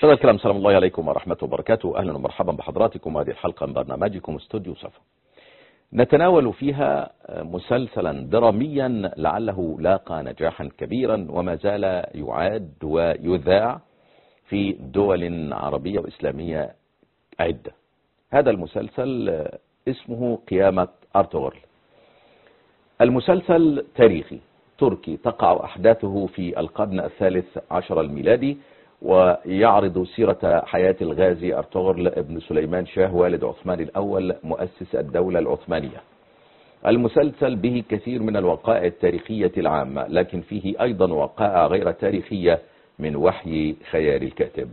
مشاهدينا الكرام سلام الله عليكم ورحمة وبركاته أهلا ومرحبا بحضراتكم هذه الحلقة من برنامجكم استوديو صفا نتناول فيها مسلسلا دراميا لعله لاقى نجاحا كبيرا وما زال يعاد ويذاع في دول عربية وإسلامية عدة هذا المسلسل اسمه قيامة أرطغرل المسلسل تاريخي تركي تقع أحداثه في القرن الثالث عشر الميلادي ويعرض سيرة حياة الغازي أرطغرل ابن سليمان شاه والد عثمان الأول مؤسس الدولة العثمانية المسلسل به كثير من الوقائع التاريخية العامة لكن فيه أيضا وقائع غير تاريخية من وحي خيال الكاتب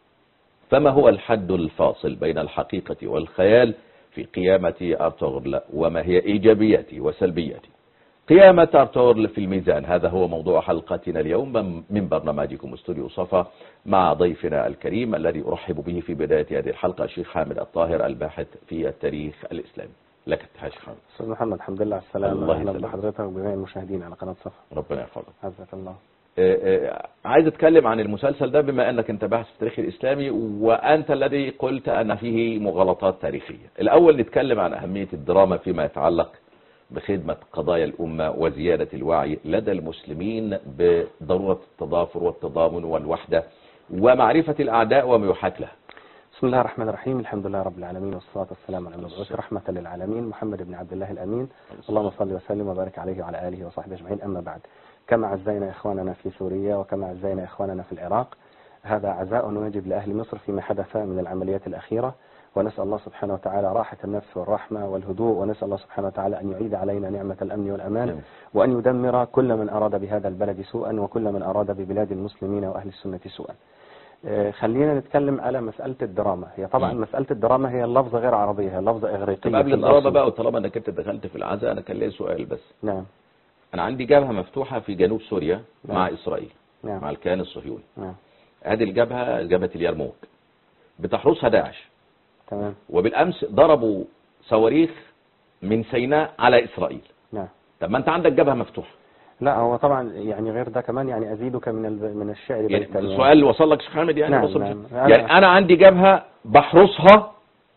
فما هو الحد الفاصل بين الحقيقة والخيال في قيامة أرطغرل وما هي إيجابياته وسلبياته قيامة أرطغرل في الميزان هذا هو موضوع حلقتنا اليوم من برنامجكم استوديو صفا مع ضيفنا الكريم الذي أرحب به في بداية هذه الحلقة الشيخ حامد الطاهر الباحث في التاريخ الإسلامي لك التحية شيخ حامد استاذ محمد الحمد لله على السلامة الله اهلا يسلمك. بحضرتك وبجميع المشاهدين على قناة صفا ربنا يحفظك عزك الله آه، آه، عايز اتكلم عن المسلسل ده بما انك انت باحث في التاريخ الاسلامي وانت الذي قلت ان فيه مغالطات تاريخية الاول نتكلم عن اهمية الدراما فيما يتعلق بخدمة قضايا الامة وزيادة الوعي لدى المسلمين بضرورة التضافر والتضامن والوحدة ومعرفة الاعداء وما يحاك له بسم الله الرحمن الرحيم الحمد لله رب العالمين والصلاة والسلام على المبعوث رحمة للعالمين محمد بن عبد الله الأمين اللهم صل وسلم وبارك عليه وعلى آله وصحبه أجمعين أما بعد كما عزينا إخواننا في سوريا وكما عزينا إخواننا في العراق هذا عزاء واجب لأهل مصر فيما حدث من العمليات الأخيرة ونسأل الله سبحانه وتعالى راحة النفس والرحمة والهدوء ونسأل الله سبحانه وتعالى أن يعيد علينا نعمة الأمن والأمان نعم. وأن يدمر كل من أراد بهذا البلد سوءا وكل من أراد ببلاد المسلمين وأهل السنة سوءا آه، خلينا نتكلم على مسألة الدراما هي طبعا مم. مسألة الدراما هي اللفظة غير عربية هي لفظة إغريقية طب قبل في الدراما الأصل. بقى وطالما انك انت دخلت في العزاء انا كان لي سؤال بس نعم انا عندي جبهة مفتوحة في جنوب سوريا مع نعم. اسرائيل مع نعم الكيان الصهيوني نعم هذه الجبهة جبهة اليرموك بتحرسها داعش تمام وبالامس ضربوا صواريخ من سيناء على اسرائيل نعم طب ما انت عندك جبهة مفتوحة لا هو طبعا يعني غير ده كمان يعني أزيدك من ال- من الشعر يعني بيتا السؤال اللي وصل لك شيخ حامد يعني نعم، وصل نعم. يعني انا عندي جبهة بحرسها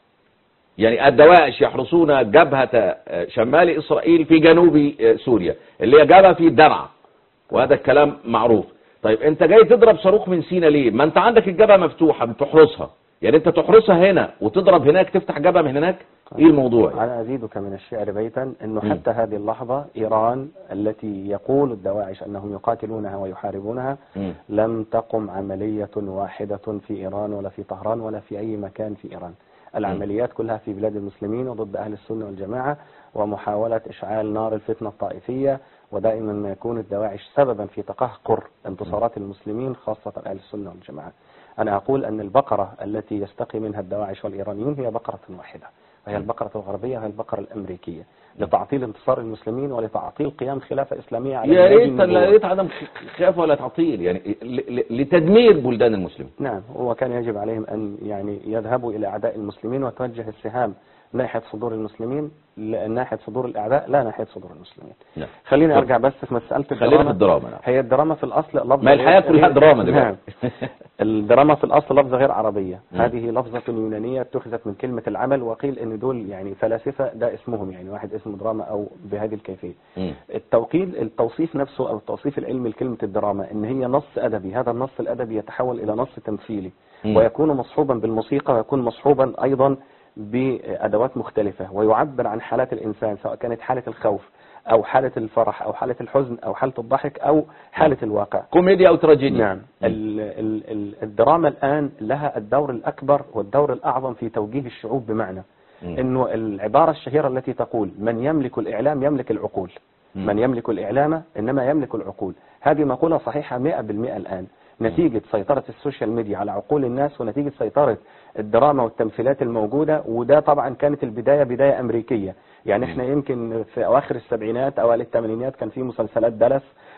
يعني الدواعش يحرسون جبهة آه، شمال اسرائيل في جنوب آه، سوريا اللي هي جبهة في درعا وهذا الكلام معروف طيب انت جاي تضرب صاروخ من سينا ليه ما انت عندك الجبهة مفتوحة بتحرسها يعني انت تحرسها هنا وتضرب هناك تفتح جبهة من هناك ايه الموضوع أنا أزيدك من الشعر بيتا أنه مم. حتى هذه اللحظة إيران التي يقول الدواعش أنهم يقاتلونها ويحاربونها مم. لم تقم عملية واحدة في إيران ولا في طهران ولا في أي مكان في إيران العمليات كلها في بلاد المسلمين وضد أهل السنة والجماعة ومحاولة إشعال نار الفتنة الطائفية ودائما ما يكون الدواعش سببا في تقهقر انتصارات المسلمين خاصة أهل السنة والجماعة أنا أقول أن البقرة التي يستقي منها الدواعش والإيرانيون هي بقرة واحدة وهي البقرة الغربية وهي البقرة الأمريكية لتعطيل انتصار المسلمين ولتعطيل قيام خلافة إسلامية على يا بلاد ريت النبوة. يا ريت عدم خلاف ولا تعطيل يعني ل- ل- لتدمير بلدان المسلمين نعم وكان يجب عليهم أن يعني يذهبوا إلى أعداء المسلمين وتوجه السهام ناحية صدور المسلمين ل- ناحية صدور الأعداء لا ناحية صدور المسلمين نعم خليني طب. أرجع بس في مسألة خلينا في الدراما الدراما نعم هي الدراما في الأصل لفظة ما الحياة غير- كلها دراما نعم دلوقتي الدراما في الأصل لفظة غير عربية مم. هذه لفظة يونانية اتخذت من كلمة العمل وقيل أن دول يعني فلاسفة ده اسمهم يعني واحد اسمه دراما أو بهذه الكيفية مم. التوقيت التوصيف نفسه او التوصيف العلمي لكلمه الدراما ان هي نص ادبي هذا النص الادبي يتحول الى نص تمثيلي مم. ويكون مصحوبا بالموسيقى ويكون مصحوبا ايضا بادوات مختلفه ويعبر عن حالات الانسان سواء كانت حاله الخوف او حاله الفرح او حاله الحزن او حاله الضحك او حاله الواقع كوميديا او تراجيديا نعم ال ال ال الدراما الآن لها الدور الأكبر والدور الأعظم في توجيه الشعوب بمعنى مم. أنه العبارة الشهيرة التي تقول من يملك الإعلام يملك العقول مم. من يملك الإعلام إنما يملك العقول هذه مقولة صحيحة 100% الآن نتيجة سيطرة السوشيال ميديا على عقول الناس ونتيجة سيطرة الدراما والتمثيلات الموجودة وده طبعا كانت البداية بداية أمريكية يعني احنا يمكن في أواخر السبعينات أوائل الثمانينات كان في مسلسلات دلس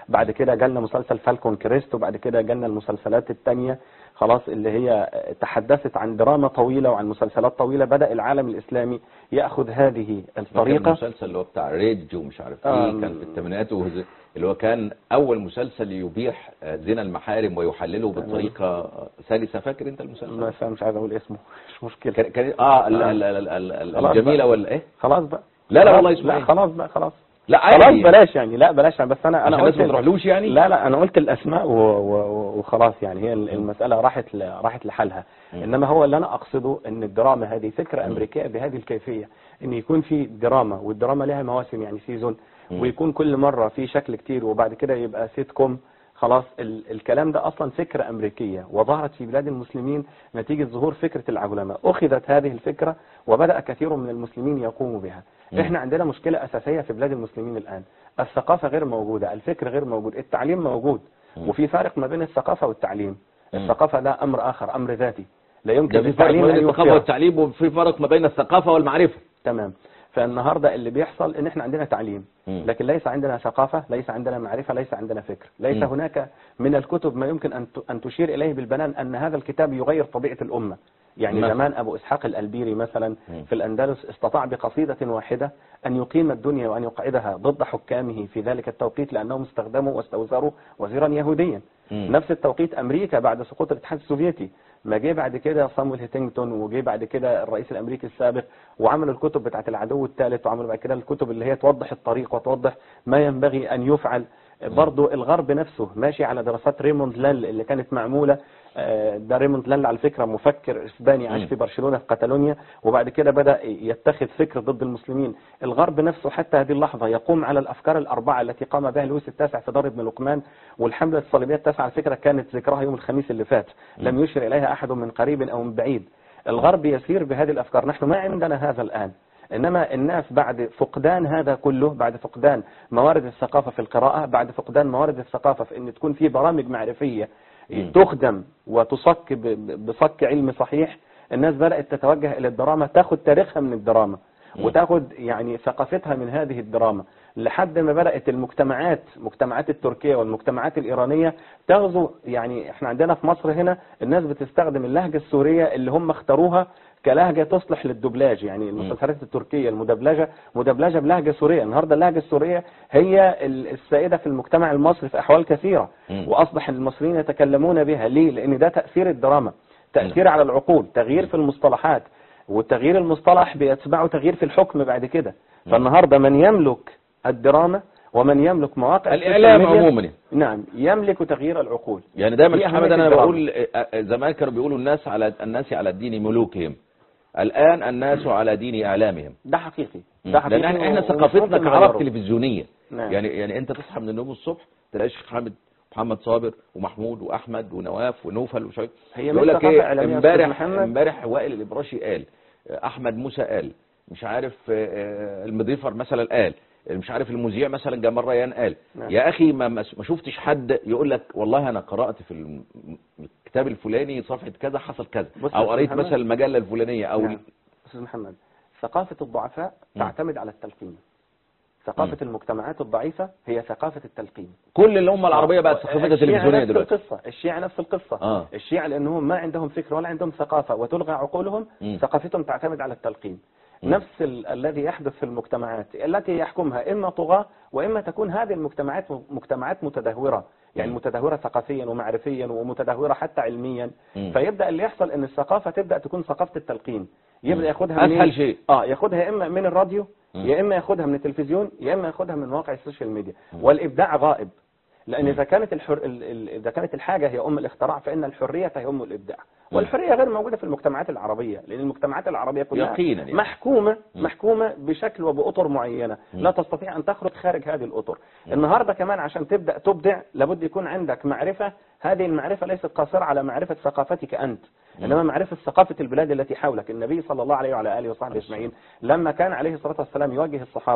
بعد كده جالنا مسلسل فالكون كريست وبعد كده جالنا المسلسلات التانية خلاص اللي هي تحدثت عن دراما طويلة وعن مسلسلات طويلة بدأ العالم الإسلامي يأخذ هذه الطريقة الطريقة المسلسل اللي هو بتاع ريدج ومش عارف آه. ايه كان في الثمانينات وهز- اللي هو كان اول مسلسل يبيح آه، زنا المحارم ويحلله بطريقه سلسه فاكر انت المسلسل بس أنا مش عايز أقول اسمه مش مشكلة كان كان اه ال- ال- ال- ال- ال- خلاص الجميله بقى. ولا ايه خلاص بقى لا، لا خلاص- والله اسمه لا إيه؟ خلاص بقى خلاص لا خلاص عادي بلاش يعني لا بلاش يعني بس انا انا عشان الناس قلت ما تروحلوش يعني لا لا انا قلت الاسماء و- و- وخلاص يعني هي المساله راحت ل- راحت لحالها مم. انما هو اللي انا اقصده ان الدراما هذه فكره امريكيه بهذه الكيفيه ان يكون في دراما والدراما لها مواسم يعني سيزون مم. ويكون كل مره في شكل كتير وبعد كده يبقى سيت كوم خلاص ال الكلام ده اصلا فكره امريكيه وظهرت في بلاد المسلمين نتيجه ظهور فكره العولمه اخذت هذه الفكره وبدا كثير من المسلمين يقوموا بها مم. احنا عندنا مشكله اساسيه في بلاد المسلمين الان الثقافه غير موجوده الفكر غير موجود التعليم موجود مم. وفي فارق ما بين الثقافه والتعليم مم. الثقافه ده امر اخر امر ذاتي لا يمكن ده في فرق للتعليم ما بين ان الثقافه يوفره والتعليم وفي فرق ما بين الثقافه والمعرفه تمام فالنهارده اللي بيحصل ان احنا عندنا تعليم مم. لكن ليس عندنا ثقافه ليس عندنا معرفه ليس عندنا فكر ليس مم. هناك من الكتب ما يمكن ان ت- ان تشير اليه بالبنان ان هذا الكتاب يغير طبيعه الامه يعني مثلا. زمان ابو اسحاق الالبيري مثلا مم. في الاندلس استطاع بقصيده واحده ان يقيم الدنيا وان يقعدها ضد حكامه في ذلك التوقيت لانهم استخدموا واستوزروا وزيرا يهوديا مم. نفس التوقيت امريكا بعد سقوط الاتحاد السوفيتي ما جه بعد كده صامويل هيتنجتون وجه بعد كده الرئيس الامريكي السابق وعملوا الكتب بتاعت العدو الثالث وعملوا بعد كده الكتب اللي هي توضح الطريق وتوضح ما ينبغي ان يفعل برضو الغرب نفسه ماشي على دراسات ريموند لال اللي كانت معموله آه، ده ريموند لال على فكره مفكر اسباني عاش مم. في برشلونه في كاتالونيا وبعد كده بدا يتخذ فكر ضد المسلمين الغرب نفسه حتى هذه اللحظه يقوم على الافكار الاربعه التي قام بها لويس التاسع في دار ابن لقمان والحمله الصليبيه التاسعه على فكره كانت ذكرها يوم الخميس اللي فات لم يشر اليها احد من قريب او من بعيد الغرب يسير بهذه الافكار نحن ما عندنا هذا الان انما الناس بعد فقدان هذا كله بعد فقدان موارد الثقافه في القراءه بعد فقدان موارد الثقافه في ان تكون في برامج معرفيه مم. تخدم وتصك ب- ب- بصك علمي صحيح الناس بدات تتوجه الى الدراما تاخد تاريخها من الدراما مم. وتاخد يعني ثقافتها من هذه الدراما لحد ما بدات المجتمعات مجتمعات التركيه والمجتمعات الايرانيه تغزو يعني احنا عندنا في مصر هنا الناس بتستخدم اللهجه السوريه اللي هم اختاروها كلهجه تصلح للدبلاج يعني المسلسلات التركيه المدبلجه مدبلجه بلهجه سوريه النهارده اللهجه السوريه هي ال- السائده في المجتمع المصري في احوال كثيره مم. واصبح المصريين يتكلمون بها ليه لان ده تاثير الدراما تاثير على العقول تغيير في المصطلحات والتغيير المصطلح بيتبعه تغيير في الحكم بعد كده فالنهارده من يملك الدراما ومن يملك مواقع السوشيال الاعلام ميديا، عموما يعني. نعم يملك تغيير العقول يعني دايما دي يا محمد أهمية انا الدراما. بقول آه، آه، زمان كانوا بيقولوا الناس على الناس على الدين ملوكهم الان الناس على دين اعلامهم ده حقيقي مم. ده حقيقي لان احنا, احنا ومش ثقافتنا ممكن كعرب نغيره. تلفزيونيه نعم. يعني يعني انت تصحى من النوم الصبح تلاقي الشيخ حامد محمد صابر ومحمود واحمد ونواف ونوفل وشوي هي يقول مش لك ثقافة ايه إعلامية يا أستاذ امبارح محمد. امبارح وائل الابراشي قال احمد موسى قال مش عارف آه، آه، المضيفر مثلا قال مش عارف المذيع مثلا جمال ريان قال نعم. يا اخي ما ما ما شفتش حد يقول لك والله انا قرات في الم- الكتاب الفلاني صفحه كذا حصل كذا بص يا او أستاذ قريت محمد. مثلا المجله الفلانيه او نعم. أستاذ محمد ثقافة الضعفاء مم. تعتمد على التلقين ثقافة المجتمعات الضعيفة هي ثقافة التلقين كل الامه العربيه بقت ثقافتها الشيعة تلفزيونيه نفس دلوقتي القصة الشيعة نفس القصة آه. الشيعة لأنهم ما عندهم فكر ولا عندهم ثقافة وتلغى عقولهم مم. ثقافتهم تعتمد على التلقين مم. نفس ال الذي يحدث في المجتمعات التي يحكمها إما طغاة وإما تكون هذه المجتمعات م- مجتمعات متدهورة يعني مم. متدهورة ثقافيا ومعرفيا ومتدهورة حتى علميا مم. فيبدأ اللي يحصل إن الثقافة تبدأ تكون ثقافة التلقين مم. يبدأ ياخدها أسهل منين؟ شيء. اه ياخدها اما من الراديو مم. يا اما ياخدها من التلفزيون يا اما ياخدها من مواقع السوشيال ميديا مم. والابداع غائب لان مم. اذا كانت الحر... ال- ال- اذا كانت الحاجه هي ام الاختراع فان الحريه هي ام الابداع مم. والحريه غير موجوده في المجتمعات العربيه لان المجتمعات العربيه كلها يقينا يعني. محكومه مم. محكومه بشكل وباطر معينه مم. لا تستطيع ان تخرج خارج هذه الاطر مم. النهارده كمان عشان تبدا تبدع لابد يكون عندك معرفه هذه المعرفه ليست قاصره على معرفه ثقافتك انت مم. انما معرفه ثقافه البلاد التي حولك النبي صلى الله عليه وعلى اله وصحبه اجمعين لما كان عليه الصلاه والسلام يوجه الصحابه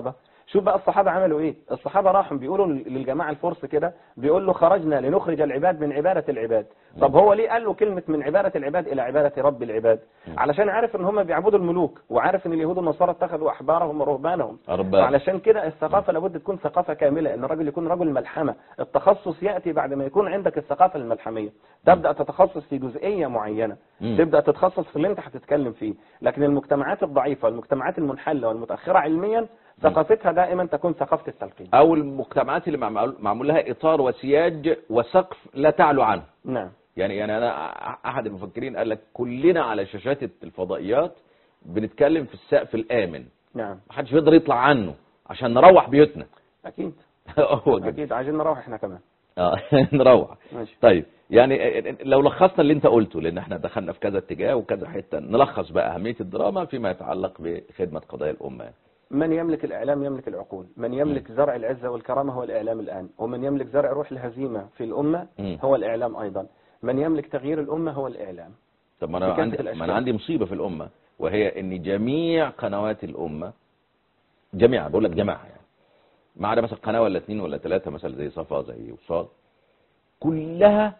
شوف بقى الصحابة عملوا ايه الصحابة راحوا بيقولوا للجماعة الفرس كده بيقول له خرجنا لنخرج العباد من عبادة العباد طب هو ليه قال له كلمة من عبادة العباد إلى عبادة رب العباد علشان عارف ان هم بيعبدوا الملوك وعارف ان اليهود والنصارى اتخذوا أحبارهم ورهبانهم أرباب. علشان كده الثقافة لابد تكون ثقافة كاملة ان الرجل يكون رجل ملحمة التخصص يأتي بعد ما يكون عندك الثقافة الملحمية تبدأ تتخصص في جزئية معينة مم. تبدأ تتخصص في اللي انت هتتكلم فيه لكن المجتمعات الضعيفة والمجتمعات المنحلة والمتأخرة علميا ثقافتها دائما تكون ثقافة التلقين او المجتمعات اللي معمول معمول لها اطار وسياج وسقف لا تعلو عنه نعم يعني يعني انا احد المفكرين قال لك كلنا على شاشات الفضائيات بنتكلم في السقف الامن نعم محدش يقدر يطلع عنه عشان نروح بيوتنا أكيد هو كده أكيد عايزين نروح احنا كمان اه نروح ماشي طيب يعني لو لخصنا اللي انت قلته لان احنا دخلنا في كذا اتجاه وكذا حته نلخص بقى اهميه الدراما فيما يتعلق بخدمه قضايا الامه من يملك الإعلام يملك العقول من يملك زرع العزة والكرامة هو الإعلام الآن ومن يملك زرع روح الهزيمة في الأمة مم. هو الإعلام أيضا من يملك تغيير الأمة هو الإعلام طب ما انا بكافة عندي الأشكال. ما انا عندي مصيبه في الامه وهي ان جميع قنوات الامه جميعها بقول لك جميعها يعني ما عدا مثلا قناه ولا اثنين ولا ثلاثه مثلا زي صفا زي وصال كلها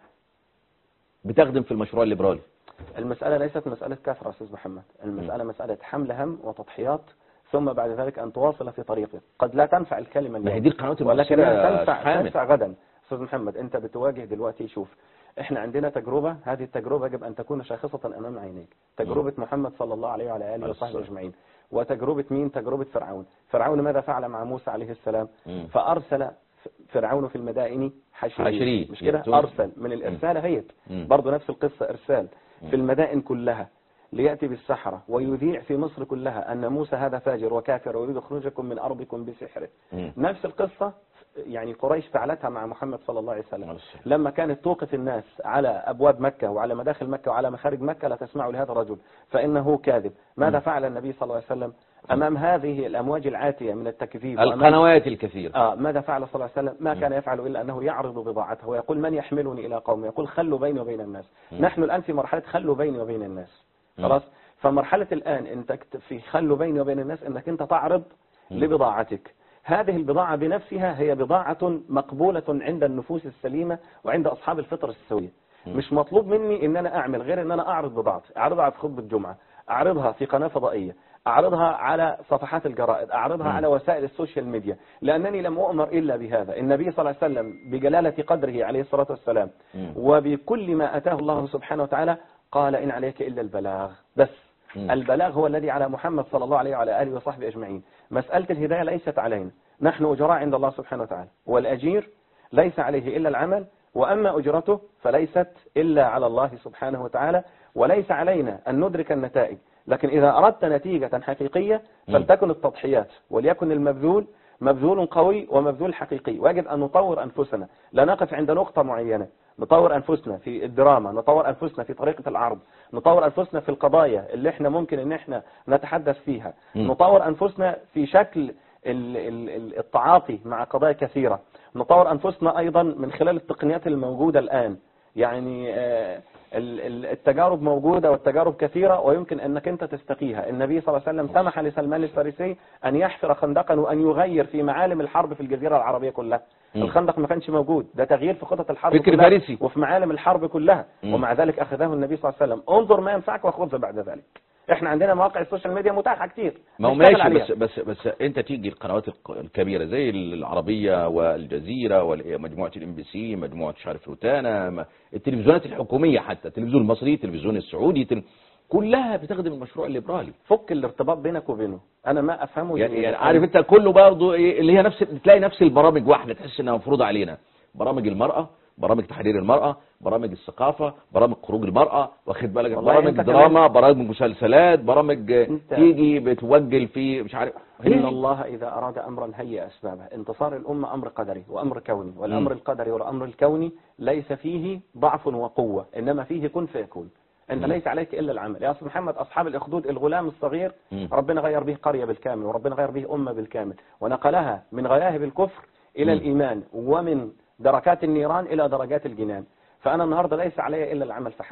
بتخدم في المشروع الليبرالي المسألة ليست مسألة كثرة أستاذ محمد المسألة مسألة حمل هم وتضحيات ثم بعد ذلك أن تواصل في طريقك قد لا تنفع الكلمة ما هي اليوم دي القنوات ولكنها المؤثره تنفع حامل تنفع غدا أستاذ محمد أنت بتواجه دلوقتي شوف احنا عندنا تجربة هذه التجربة يجب أن تكون شاخصة أمام عينيك تجربة محمد صلى الله عليه وعلى آله عليه وصحبه الصلاة. أجمعين وتجربة مين تجربة فرعون فرعون ماذا فعل مع موسى عليه السلام مم. فأرسل فرعون في المدائن حشرين حشرين. مش كده يأتون. أرسل من الإرسال هيت مم. برضه نفس القصة إرسال في المدائن كلها ليأتي بالسحرة ويذيع في مصر كلها أن موسى هذا فاجر وكافر ويريد خروجكم من أرضكم بسحره مم. نفس القصة يعني قريش فعلتها مع محمد صلى الله عليه وسلم عليه السلام. لما كانت توقف الناس على أبواب مكة وعلى مداخل مكة وعلى مخارج مكة لا تسمعوا لهذا الرجل فإنه كاذب ماذا فعل النبي صلى الله عليه وسلم أمام هذه الأمواج العاتية من التكذيب وأمام القنوات الكثيره آه ماذا فعل صلى الله عليه وسلم ما كان يفعل إلا أنه يعرض بضاعته ويقول من يحملني إلى قومي يقول خلوا بيني وبين الناس نحن الآن في مرحلة خلوا بيني وبين الناس خلاص فمرحلة الآن أنت كت- في خلوا بيني وبين الناس أنك أنت تعرض لبضاعتك هذه البضاعة بنفسها هي بضاعة مقبولة عند النفوس السليمة وعند أصحاب الفطر السوية مش مطلوب مني ان انا اعمل غير ان انا اعرض بضاعتي اعرضها في خطبة جمعة اعرضها في قناة فضائية اعرضها على صفحات الجرائد اعرضها على وسائل السوشيال ميديا لانني لم اؤمر الا بهذا النبي صلى الله عليه وسلم بجلالة قدره عليه الصلاة والسلام مم. وبكل ما اتاه الله سبحانه وتعالى قال ان عليك الا البلاغ بس مم. البلاغ هو الذي على محمد صلى الله عليه وعلى اله وصحبه اجمعين مسألة الهداية ليست علينا نحن اجراء عند الله سبحانه وتعالى والاجير ليس عليه الا العمل وأما أجرته فليست إلا على الله سبحانه وتعالى وليس علينا أن ندرك النتائج لكن إذا أردت نتيجة حقيقية فلتكن التضحيات وليكن المبذول مبذول قوي ومبذول حقيقي ويجب أن نطور أنفسنا لا نقف عند نقطة معينة نطور أنفسنا في الدراما نطور أنفسنا في طريقة العرض نطور أنفسنا في القضايا اللي احنا ممكن ان احنا نتحدث فيها مم. نطور أنفسنا في شكل ال- ال- ال- التعاطي مع قضايا كثيرة نطور أنفسنا أيضا من خلال التقنيات الموجودة الآن يعني آه، ال- ال- التجارب موجودة والتجارب كثيرة ويمكن أنك أنت تستقيها النبي صلى الله عليه وسلم سمح لسلمان الفارسي أن يحفر خندقا وأن يغير في معالم الحرب في الجزيرة العربية كلها مم. الخندق ما كانش موجود ده تغيير في خطط الحرب فكر كلها فارسي. وفي معالم الحرب كلها مم. ومع ذلك أخذه النبي صلى الله عليه وسلم انظر ما ينفعك وخذ بعد ذلك احنا عندنا مواقع السوشيال ميديا متاحة كتير ما هو نشتغل ماشي عليها. بس بس بس انت تيجي القنوات الق- الكبيره زي العربيه والجزيره ومجموعه الام بي سي مجموعه مش عارف روتانا ما- التلفزيونات الحكوميه حتى التلفزيون المصري التلفزيون السعودي تل... كلها بتخدم المشروع الليبرالي فك الارتباط بينك وبينه انا ما افهمه يعني, يعني عارف انت كله برضه ايه اللي هي نفس تلاقي نفس البرامج واحده تحس انها مفروضه علينا برامج المراه برامج تحرير المرأة برامج الثقافة برامج خروج المرأة واخد بالك والله برامج أنت دراما برامج مسلسلات برامج أنت- تيجي بتوجل في مش عارف إن الله إذا أراد أمرا هيأ أسبابه انتصار الأمة أمر قدري وأمر كوني والأمر مم. القدري والأمر الكوني ليس فيه ضعف وقوة إنما فيه كن فيكون أنت مم. ليس عليك إلا العمل يا أستاذ محمد أصحاب الأخدود الغلام الصغير مم. ربنا غير به قرية بالكامل وربنا غير به أمة بالكامل ونقلها من غياهب الكفر إلى مم. الإيمان ومن دركات النيران إلى درجات الجنان فأنا النهاردة ليس علي إلا العمل فحسب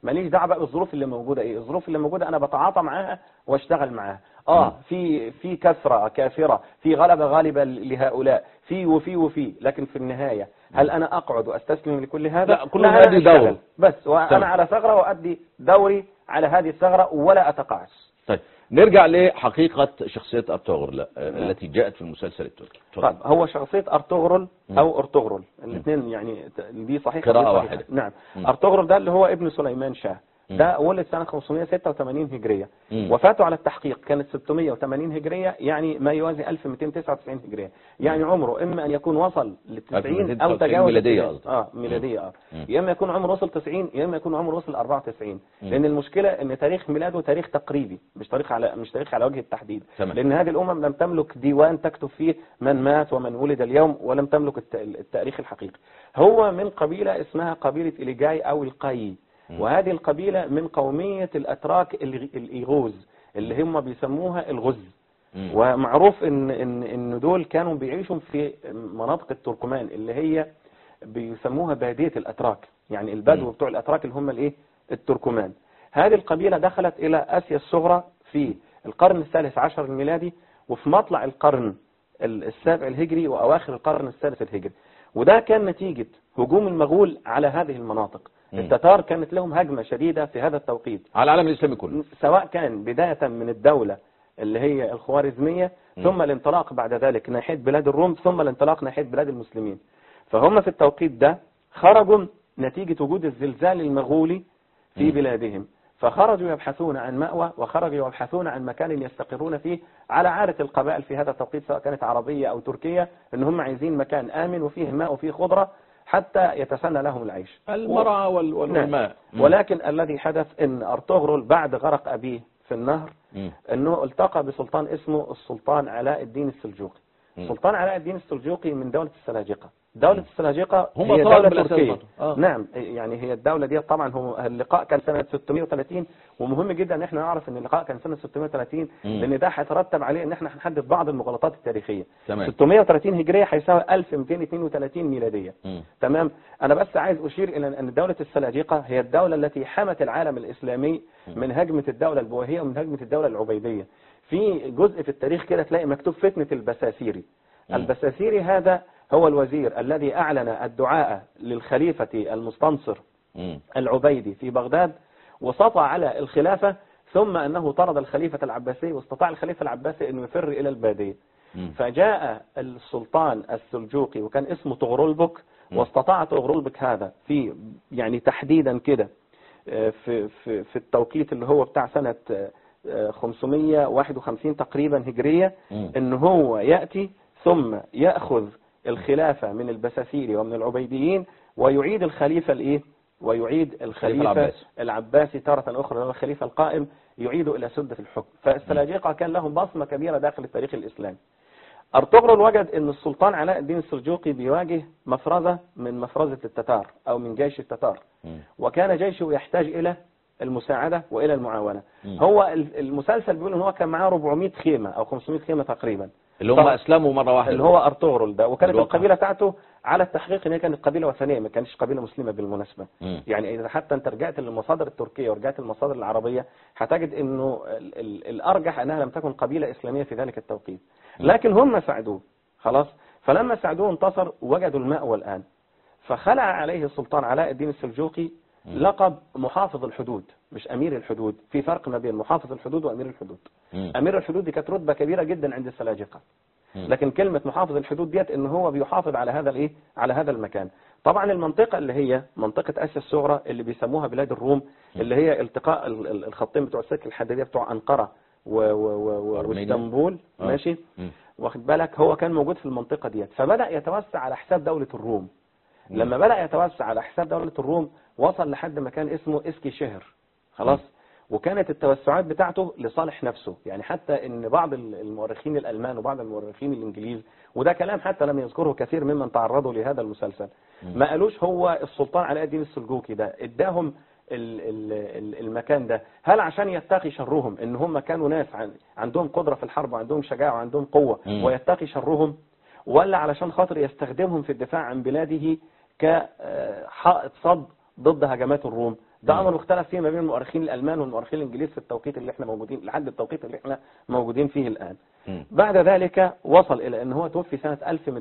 ماليش دعوه بقى بالظروف اللي موجوده ايه الظروف اللي موجوده انا بتعاطى معاها واشتغل معاها اه في في كثره كافره في غلبه غالبه لهؤلاء في وفي وفي لكن في النهايه هل انا اقعد واستسلم لكل هذا لا، كل أنا هذه أشتغل. دور. بس تمام. وانا على ثغره وادي دوري على هذه الثغره ولا اتقاعس طيب نرجع لحقيقة شخصية أرطغرل آه، التي جاءت في المسلسل التركي اتفضل. طيب هو شخصية أرطغرل مم. أو أرطغرل الاثنين يعني ت- دي صحيحة قراءة ودي صحيحة. واحدة. نعم مم. أرطغرل ده اللي هو ابن سليمان شاه مم. ده ولد سنة 586 هجرية مم. وفاته على التحقيق كانت 680 هجرية يعني ما يوازي 1299 هجرية يعني عمره إما أن يكون وصل لل 90 أو 1299 تجاوز ميلادية ال 90. قصدك. اه ميلادية اه مم. يا إما يكون عمره وصل 90 يا إما يكون عمره وصل 94 مم. لأن المشكلة إن تاريخ ميلاده تاريخ تقريبي مش تاريخ على مش تاريخ على وجه التحديد تمام. لأن هذه الأمم لم تملك ديوان تكتب فيه من مات ومن ولد اليوم ولم تملك الت- التاريخ الحقيقي هو من قبيلة اسمها قبيلة إليجاي أو القاي مم. وهذه القبيلة من قومية الأتراك الغ- الإيغوز اللي هم بيسموها الغز مم. ومعروف ان ان ان دول كانوا بيعيشوا في مناطق التركمان اللي هي بيسموها باديه الاتراك يعني البدو مم. بتوع الاتراك اللي هم الايه التركمان هذه القبيله دخلت الى اسيا الصغرى في القرن الثالث عشر الميلادي وفي مطلع القرن ال- السابع الهجري واواخر القرن السادس الهجري وده كان نتيجه هجوم المغول على هذه المناطق مم. التتار كانت لهم هجمه شديده في هذا التوقيت على العالم الإسلامي كله سواء كان بداية من الدولة اللي هي الخوارزمية م. ثم الانطلاق بعد ذلك ناحية بلاد الروم ثم الانطلاق ناحية بلاد المسلمين فهم في التوقيت ده خرجوا نتيجة وجود الزلزال المغولي في م. بلادهم فخرجوا يبحثون عن مأوى وخرجوا يبحثون عن مكان يستقرون فيه على عادة القبائل في هذا التوقيت سواء كانت عربية أو تركية ان هم عايزين مكان آمن وفيه ماء وفيه خضرة حتى يتسنى لهم العيش المرعى وال- وال- نعم. والماء مم. ولكن الذي حدث ان ارطغرل بعد غرق ابيه في النهر مم. انه التقى بسلطان اسمه السلطان علاء الدين السلجوقي مم. سلطان علاء الدين السلجوقي من دولة السلاجقة دولة السلاجقة هم هي طائر دولة بالأساس تركية برضه. آه. نعم يعني هي الدولة دي طبعا هو اللقاء كان سنة 630 ومهم جدا ان احنا نعرف ان اللقاء كان سنة 630 مم. لان ده هيترتب عليه ان احنا هنحدد بعض المغالطات التاريخية تمام 630 هجرية هيساوي 1232 ميلادية مم. تمام انا بس عايز اشير الى ان دوله السلاجقه هي الدوله التي حمت العالم الاسلامي من هجمه الدوله البويهيه ومن هجمه الدوله العبيديه في جزء في التاريخ كده تلاقي مكتوب فتنه البساسيري مم. البساسيري هذا هو الوزير الذي اعلن الدعاء للخليفه المستنصر مم. العبيدي في بغداد وسطع على الخلافه ثم انه طرد الخليفه العباسي واستطاع الخليفه العباسي انه يفر الى الباديه مم. فجاء السلطان السلجوقي وكان اسمه طغرلبك م. واستطاع طغرلبك هذا في يعني تحديدا كده آه، في في في التوقيت اللي هو بتاع سنة آه، آه، 551 تقريبا هجرية مم. ان هو يأتي ثم يأخذ الخلافة من البساسيري ومن العبيديين ويعيد الخليفة الايه ويعيد الخليفة العباسي. العباسي تارة أخرى اللي هو الخليفة القائم يعيد إلى سدة الحكم فالسلاجقة كان لهم بصمة كبيرة داخل التاريخ الإسلامي أرطغرل وجد أن السلطان علاء الدين السلجوقي بيواجه مفرزة من مفرزة التتار أو من جيش التتار مم. وكان جيشه يحتاج إلى المساعدة وإلى المعاونة مم. هو ال- المسلسل بيقول أن هو كان معاه 400 خيمة أو 500 خيمة تقريبا اللي هم طبعا. أسلموا مرة واحدة اللي هو أرطغرل ده وكانت الواقع. القبيلة بتاعته على التحقيق ان هي كانت قبيلة وثنية ما كانتش قبيلة مسلمة بالمناسبة مم. يعني إذا حتى أنت رجعت للمصادر التركية ورجعت للمصادر العربية هتجد أنه ال- ال- الأرجح أنها لم تكن قبيلة إسلامية في ذلك التوقيت لكن هم ساعدوه خلاص فلما ساعدوه انتصر وجدوا المأوى الآن فخلع عليه السلطان علاء الدين السلجوقي لقب محافظ الحدود مش أمير الحدود في فرق ما بين محافظ الحدود وأمير الحدود مم. أمير الحدود دي كانت رتبة كبيرة جدا عند السلاجقة مم. لكن كلمة محافظ الحدود ديت ان هو بيحافظ على هذا الايه على هذا المكان طبعا المنطقة اللي هي منطقة اسيا الصغرى اللي بيسموها بلاد الروم اللي هي التقاء ال- ال- الخطين بتوع السكة الحديدية بتوع انقرة و و و و أرمينيا. واسطنبول آه. ماشي مم. واخد بالك هو كان موجود في المنطقة ديت فبدأ يتوسع على حساب دولة الروم مم. لما بدأ يتوسع على حساب دولة الروم وصل لحد مكان اسمه اسكي شهر خلاص وكانت التوسعات بتاعته لصالح نفسه يعني حتى ان بعض ال- المؤرخين الالمان وبعض المؤرخين الانجليز وده كلام حتى لم يذكره كثير ممن تعرضوا لهذا المسلسل مم. ما قالوش هو السلطان علاء الدين السلجوقي ده اداهم ال- ال- ال- المكان ده هل عشان يتقي شرهم ان هم كانوا ناس عن- عندهم قدرة في الحرب وعندهم شجاعة وعندهم قوة مم. ويتقي شرهم ولا علشان خاطر يستخدمهم في الدفاع عن بلاده كحائط صد ضد هجمات الروم ده مم. امر مختلف فيه ما بين المؤرخين الالمان والمؤرخين الانجليز في التوقيت اللي احنا موجودين لحد التوقيت اللي احنا موجودين فيه الان مم. بعد ذلك وصل الى ان هو توفي سنه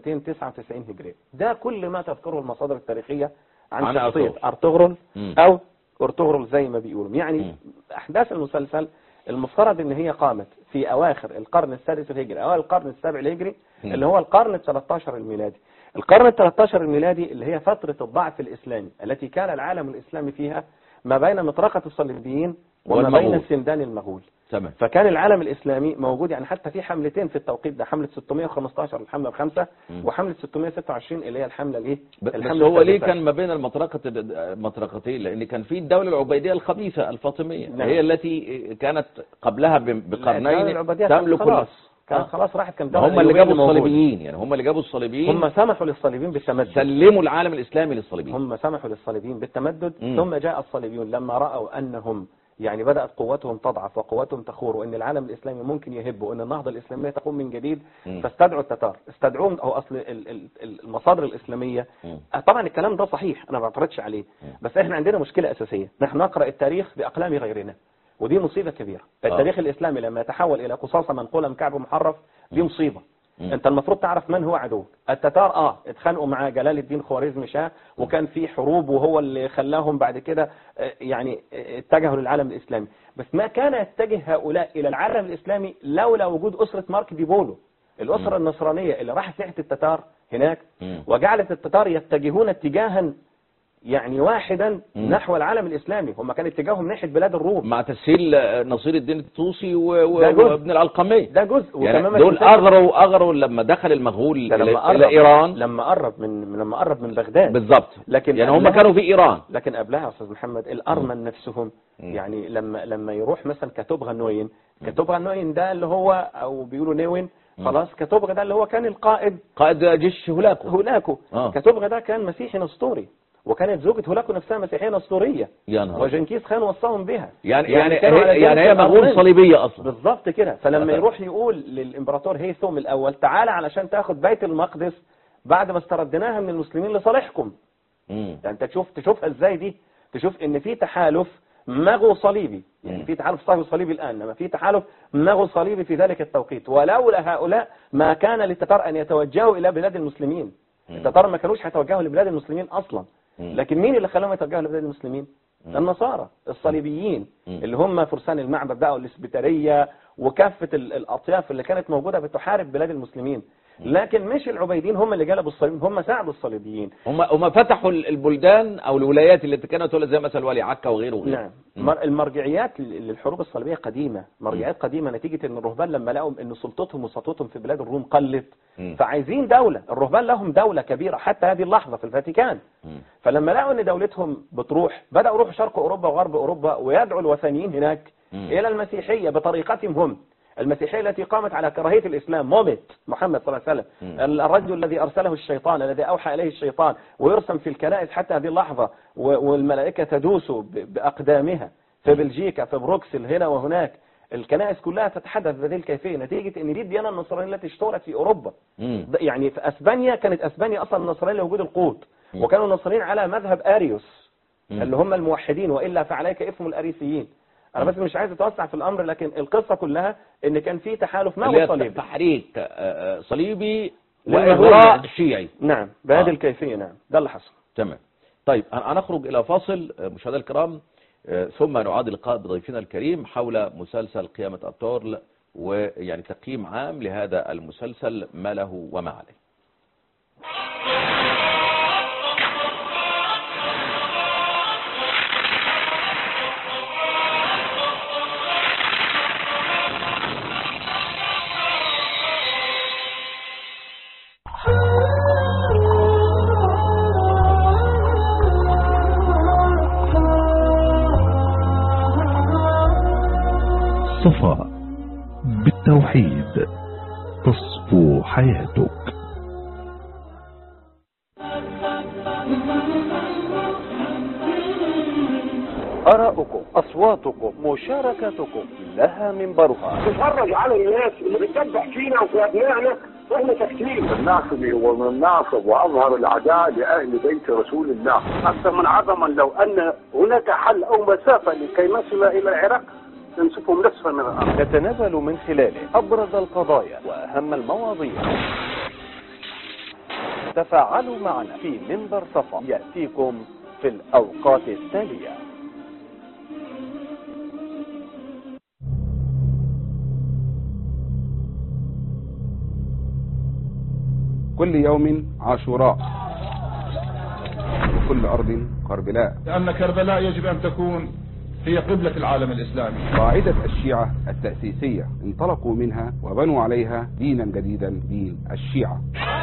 1299 هجريه ده كل ما تذكره المصادر التاريخيه عن, عن شخصيه أرطغرل. ارطغرل مم. او ارطغرل زي ما بيقولوا يعني مم. احداث المسلسل المفترض ان هي قامت في اواخر القرن السادس الهجري اوائل القرن السابع الهجري مم. اللي هو القرن ال 13 الميلادي القرن ال 13 الميلادي اللي هي فترة الضعف الإسلامي التي كان العالم الإسلامي فيها ما بين مطرقة الصليبيين وما والمغول. بين السندان المغول تمام فكان العالم الإسلامي موجود يعني حتى في حملتين في التوقيت ده حملة 615 الحملة الخامسة مم. وحملة 626 اللي هي الحملة الايه ب- بس الحملة هو ليه السادسة. كان ما بين المطرقة مطرقتين لان كان في الدولة العبيدية الخبيثة الفاطمية نعم. هي التي كانت قبلها ب- الدولة بقرنين العبودية كانت تملك خلاص ال- كانت آه. خلاص راحت كانت ما دولة هم اللي الأيوبية جابوا موجودة. الصليبيين يعني هم اللي جابوا الصليبيين هم سمحوا للصليبيين بالتمدد سلموا العالم الاسلامي للصليبيين هم سمحوا للصليبيين بالتمدد مم. ثم جاء الصليبيون لما رأوا أنهم يعني بدأت قوتهم تضعف وقوتهم تخور وأن العالم الإسلامي ممكن يهب وأن النهضة الإسلامية تقوم من جديد مم. فاستدعوا التتار استدعوهم أو أصل ال- ال- ال- المصادر الإسلامية مم. آه، طبعا الكلام ده صحيح أنا ما بعترضش عليه بس إحنا عندنا مشكلة أساسية نحن نقرأ التاريخ بأقلام غيرنا ودي مصيبة كبيرة التاريخ الإسلامي لما يتحول إلى قصاصة منقولة من كعب محرف دي مصيبة مم. انت المفروض تعرف من هو عدوك التتار اه اتخانقوا مع جلال الدين خوارزم شاه وكان في حروب وهو اللي خلاهم بعد كده آه، يعني آه، اتجهوا للعالم الاسلامي بس ما كان يتجه هؤلاء الى العالم الاسلامي لولا وجود اسره مارك دي بولو الاسره النصرانيه اللي راحت ناحيه التتار هناك مم. وجعلت التتار يتجهون اتجاها يعني واحدا مم. نحو العالم الاسلامي هم كان اتجاههم ناحيه بلاد الروم مع تسهيل آه، نصير الدين الطوسي و- و- ده جزء. وابن الألقمية ده جزء يعني وكمان ما دول تنساش- أغروا أغروا لما دخل المغول ده إلى, لما قرب إلى إيران لما قرب من لما قرب من بغداد بالضبط لكن يعني هم قبلها- كانوا في إيران لكن قبلها يا استاذ محمد الارمن نفسهم مم. يعني لما لما يروح مثلا كتوبغا نوين كتوبغا نوين ده اللي هو او بيقولوا نوين خلاص كتوبغا ده اللي هو كان القائد قائد جيش هولاكو هولاكو آه. كتوبغا ده كان مسيحي نسطوري وكانت زوجة هولاكو نفسها مسيحية نسطورية يا نهار وجنكيز خان وصاهم بها يعني يعني كانوا على هي يعني جانب هي مغول الأرمن. صليبية أصلا بالظبط كده فلما آه. يروح يقول للامبراطور هيثوم الاول تعالى علشان تاخد بيت المقدس بعد ما استردناها من المسلمين لصالحكم مم. يعني انت تشوف تشوفها ازاي دي تشوف ان في تحالف مغو صليبي يعني مم. في تحالف صهيوني صليبي الان انما في تحالف مغو صليبي في ذلك التوقيت ولولا هؤلاء ما كان للتتار ان يتوجهوا الى بلاد المسلمين مم. التتار ما كانوش هيتوجهوا لبلاد المسلمين اصلا مم. لكن مين اللي خلاهم يتوجهوا لبلاد المسلمين مم. النصارى الصليبيين مم. اللي هم فرسان المعبد بقى والاسبيتاريه وكافه ال- الاطياف اللي كانت موجوده بتحارب بلاد المسلمين لكن مش العبيدين هم اللي جلبوا الصليبيين هم ساعدوا الصليبيين هم هم فتحوا البلدان او الولايات التي كانت تولد زي مثلا ولي عكا وغيره وغيره نعم مم. مر- المرجعيات ل- للحروب الصليبيه قديمه مرجعيات قديمه نتيجه ان الرهبان لما لقوا ان سلطتهم وسطوتهم في بلاد الروم قلت مم. فعايزين دوله الرهبان لهم دوله كبيره حتى هذه اللحظه في الفاتيكان مم. فلما لقوا ان دولتهم بتروح بداوا يروحوا شرق اوروبا وغرب اوروبا ويدعوا الوثنيين هناك مم. الى المسيحيه بطريقتهم هم المسيحيه التي قامت على كراهيه الاسلام مومت محمد صلى الله عليه وسلم مم. ال- الرجل الذي ارسله الشيطان الذي اوحى اليه الشيطان ويرسم في الكنائس حتى هذه اللحظه و- والملائكه تدوس ب- باقدامها في بلجيكا في بروكسل هنا وهناك الكنائس كلها تتحدث بهذه الكيفيه نتيجه ان دي الديانه النصرانيه التي اشتهرت في اوروبا مم. ده- يعني في اسبانيا كانت اسبانيا اصلا نصرانيه لوجود القوط مم. وكانوا نصرانيين على مذهب اريوس مم. اللي هم الموحدين والا فعليك اثم الاريسيين انا بس مش عايز اتوسع في الامر لكن القصه كلها ان كان في تحالف ما اللي هي هو صليبي تحريك آه، آه، صليبي للمغول واغراء يعني. شيعي نعم بهذه آه. الكيفيه نعم ده اللي حصل تمام طيب هن- هنخرج الى فاصل آه، مشاهدينا الكرام آه، ثم نعاد اللقاء بضيفنا الكريم حول مسلسل قيامة التورل ويعني تقييم عام لهذا المسلسل ما له وما عليه صفاء بالتوحيد تصفو حياتك آراؤكم أصواتكم مشاركتكم لها منبرها تتفرج على الناس اللي بتسبح فينا وفي ابنائنا واحنا ساكتين الناصب ومن الناصب واظهر العداء لاهل بيت رسول الله اكثر من عظما لو ان هناك حل او مسافه لكي نصل الى العراق ننسفهم نصفا من الارض نتناول من خلاله أبرز القضايا وأهم المواضيع تفاعلوا معنا في منبر صفا يأتيكم في الأوقات التالية كل يوم عاشوراء وكل أرض كربلاء لأن كربلاء يجب أن تكون هي قبلة العالم الإسلامي قاعدة الشيعة التأسيسية انطلقوا منها وبنوا عليها دينا جديدا دين الشيعة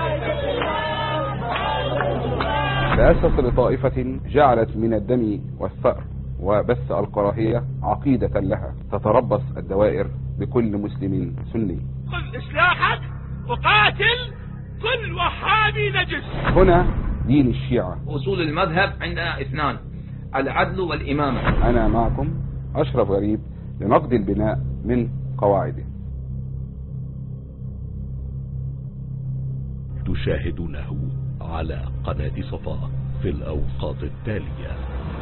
تأسس لطائفة جعلت من الدم والثأر وبث الكراهية عقيدة لها تتربص الدوائر بكل مسلم سني خذ سلاحك وقاتل كل وهابي نجس هنا دين الشيعة أصول المذهب عندنا اثنان العدل والإمامة أنا معكم أشرف غريب لنقد البناء من قواعده تشاهدونه على قناة صفاء في الأوقات التالية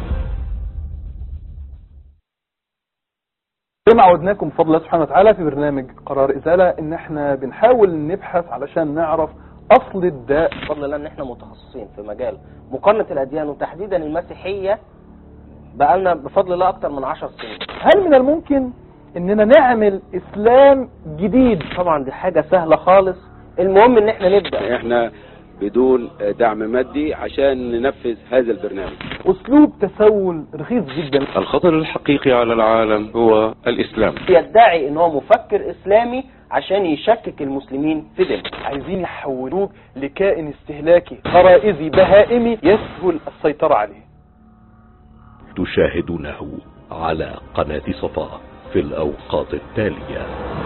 زي ما عودناكم بفضل الله سبحانه وتعالى في برنامج قرار إزالة إن إحنا بنحاول نبحث علشان نعرف أصل الداء بفضل الله ان احنا متخصصين في مجال مقارنة الاديان وتحديدا المسيحية بقالنا بفضل الله اكتر من عشر سنين هل من الممكن إننا نعمل إسلام جديد طبعا دي حاجة سهلة خالص المهم ان احنا نبدأ احنا بدون دعم مادي عشان ننفذ هذا البرنامج أسلوب تسول رخيص جدا الخطر الحقيقي على العالم هو الإسلام يدعي ان هو مفكر اسلامي عشان يشكك المسلمين في دينهم عايزين يحولوك لكائن استهلاكي غرائزي بهائمي يسهل السيطرة عليه تشاهدونه على قناة صفاء في الأوقات التالية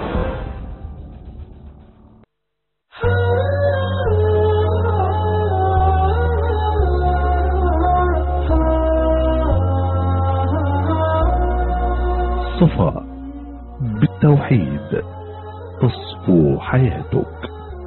صفاء بالتوحيد تصفو حياتك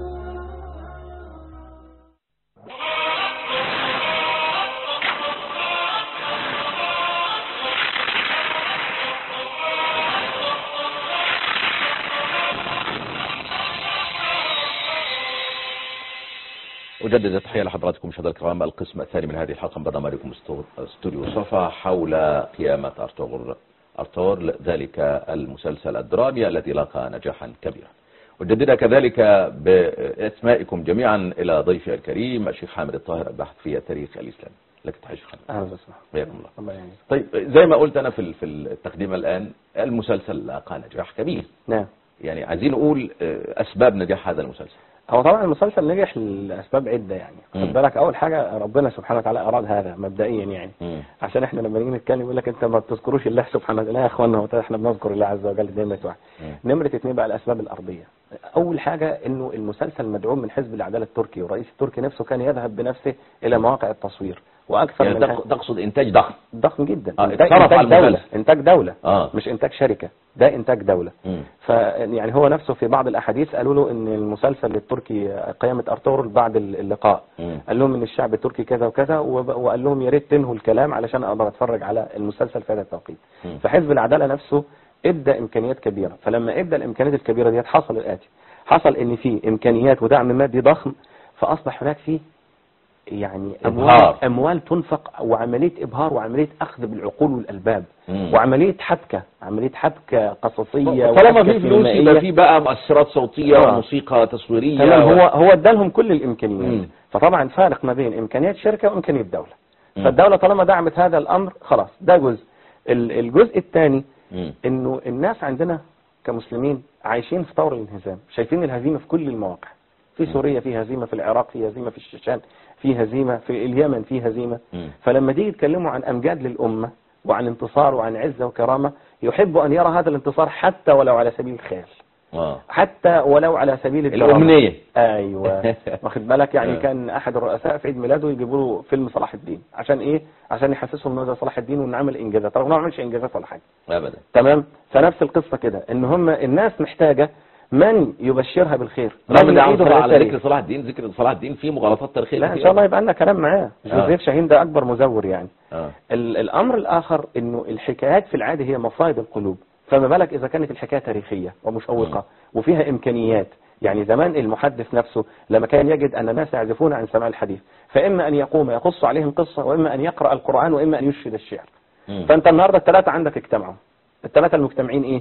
أجدد التحية لحضراتكم مشاهدينا الكرام القسم الثاني من هذه الحلقة من برنامجكم استو- استوديو صفا حول قيامة أرطغرل أرطغرل ذلك المسلسل الدرامي الذي لاقى نجاحا كبيرا أجدد كذلك باسمائكم جميعا إلى ضيفي الكريم الشيخ حامد الطاهر الباحث في التاريخ الإسلامي لك تحية شيخ حامد أهلا وسهلا حياكم الله الله يعينك طيب زي ما قلت أنا في ال- في التقديم الآن المسلسل لاقى نجاح كبير نعم يعني عايزين نقول آه، أسباب نجاح هذا المسلسل هو طبعا المسلسل نجح لاسباب عده يعني مم. خد بالك اول حاجه ربنا سبحانه وتعالى اراد هذا مبدئيا يعني مم. عشان احنا لما نيجي نتكلم يقول لك انت ما بتذكروش الله سبحانه وتعالى لا يا اخوانا هو احنا بنذكر الله عز وجل دايما واحد مم. نمره اثنين بقى الاسباب الارضيه اول حاجه انه المسلسل مدعوم من حزب العداله التركي والرئيس التركي نفسه كان يذهب بنفسه الى مواقع التصوير واكثر يعني من تق- تقصد إنتاج ضخم ضخم جدا آه، انتاج, اتصرف إنتاج على دوله المسلسل. انتاج دوله آه. مش انتاج شركه ده انتاج دوله مم. فيعني هو نفسه في بعض الاحاديث قالوا له ان المسلسل التركي قيامه ارطغرل بعد اللقاء مم. قال لهم ان الشعب التركي كذا وكذا وب- وقال لهم يا ريت تنهوا الكلام علشان اقدر اتفرج على المسلسل في هذا التوقيت مم. فحزب العداله نفسه ادى امكانيات كبيره فلما ادى الامكانيات الكبيره ديت حصل الاتي حصل ان في امكانيات ودعم مادي ضخم فاصبح هناك في يعني اموال إبهار. اموال تنفق وعمليه ابهار وعمليه اخذ بالعقول والالباب مم. وعمليه حبكه عمليه حبكه قصصيه طالما وحبكة في فلوس يبقى سينمائية. في بقى مؤثرات صوتيه آه. وموسيقى تصويريه تمام و- هو هو ادالهم كل الامكانيات مم. فطبعا فارق ما بين امكانيات شركه وامكانيه دوله مم. فالدوله طالما دعمت هذا الامر خلاص ده جزء ال- الجزء الثاني مم. انه الناس عندنا كمسلمين عايشين في طور الانهزام شايفين الهزيمه في كل المواقع في سوريا في هزيمه في العراق في هزيمه في الشيشان في هزيمه في اليمن في هزيمه مم. فلما تيجي يتكلموا عن امجاد للامه وعن انتصار وعن عزه وكرامه يحب ان يرى هذا الانتصار حتى ولو على سبيل الخيال آه. حتى ولو على سبيل الدراما. الأمنية. ايوه واخد بالك يعني آه. كان احد الرؤساء في عيد ميلاده يجيبوا له فيلم صلاح الدين عشان ايه عشان يحسسهم ان ده صلاح الدين وانه عمل انجازات رغم انه ما عملش انجازات ولا حاجه ابدا تمام فنفس القصه كده ان هم الناس محتاجه من يبشرها بالخير رغم من ان على يعيدها صلاح- على للتاريخ. ذكر صلاح الدين ذكر صلاح الدين فيه مغالطات تاريخيه لا ان كتير. شاء الله يبقى لنا كلام معاه آه. جوزيف شاهين ده اكبر مزور يعني آه. ال- الامر الاخر انه الحكايات في العاده هي مصائد القلوب فما بالك اذا كانت الحكايه تاريخيه ومشوقه وفيها امكانيات يعني زمان المحدث نفسه لما كان يجد ان الناس يعزفون عن سماع الحديث فاما ان يقوم يقص عليهم قصه واما ان يقرا القران واما ان يشهد الشعر مم. فانت النهارده الثلاثه عندك اجتمعوا الثلاثه المجتمعين ايه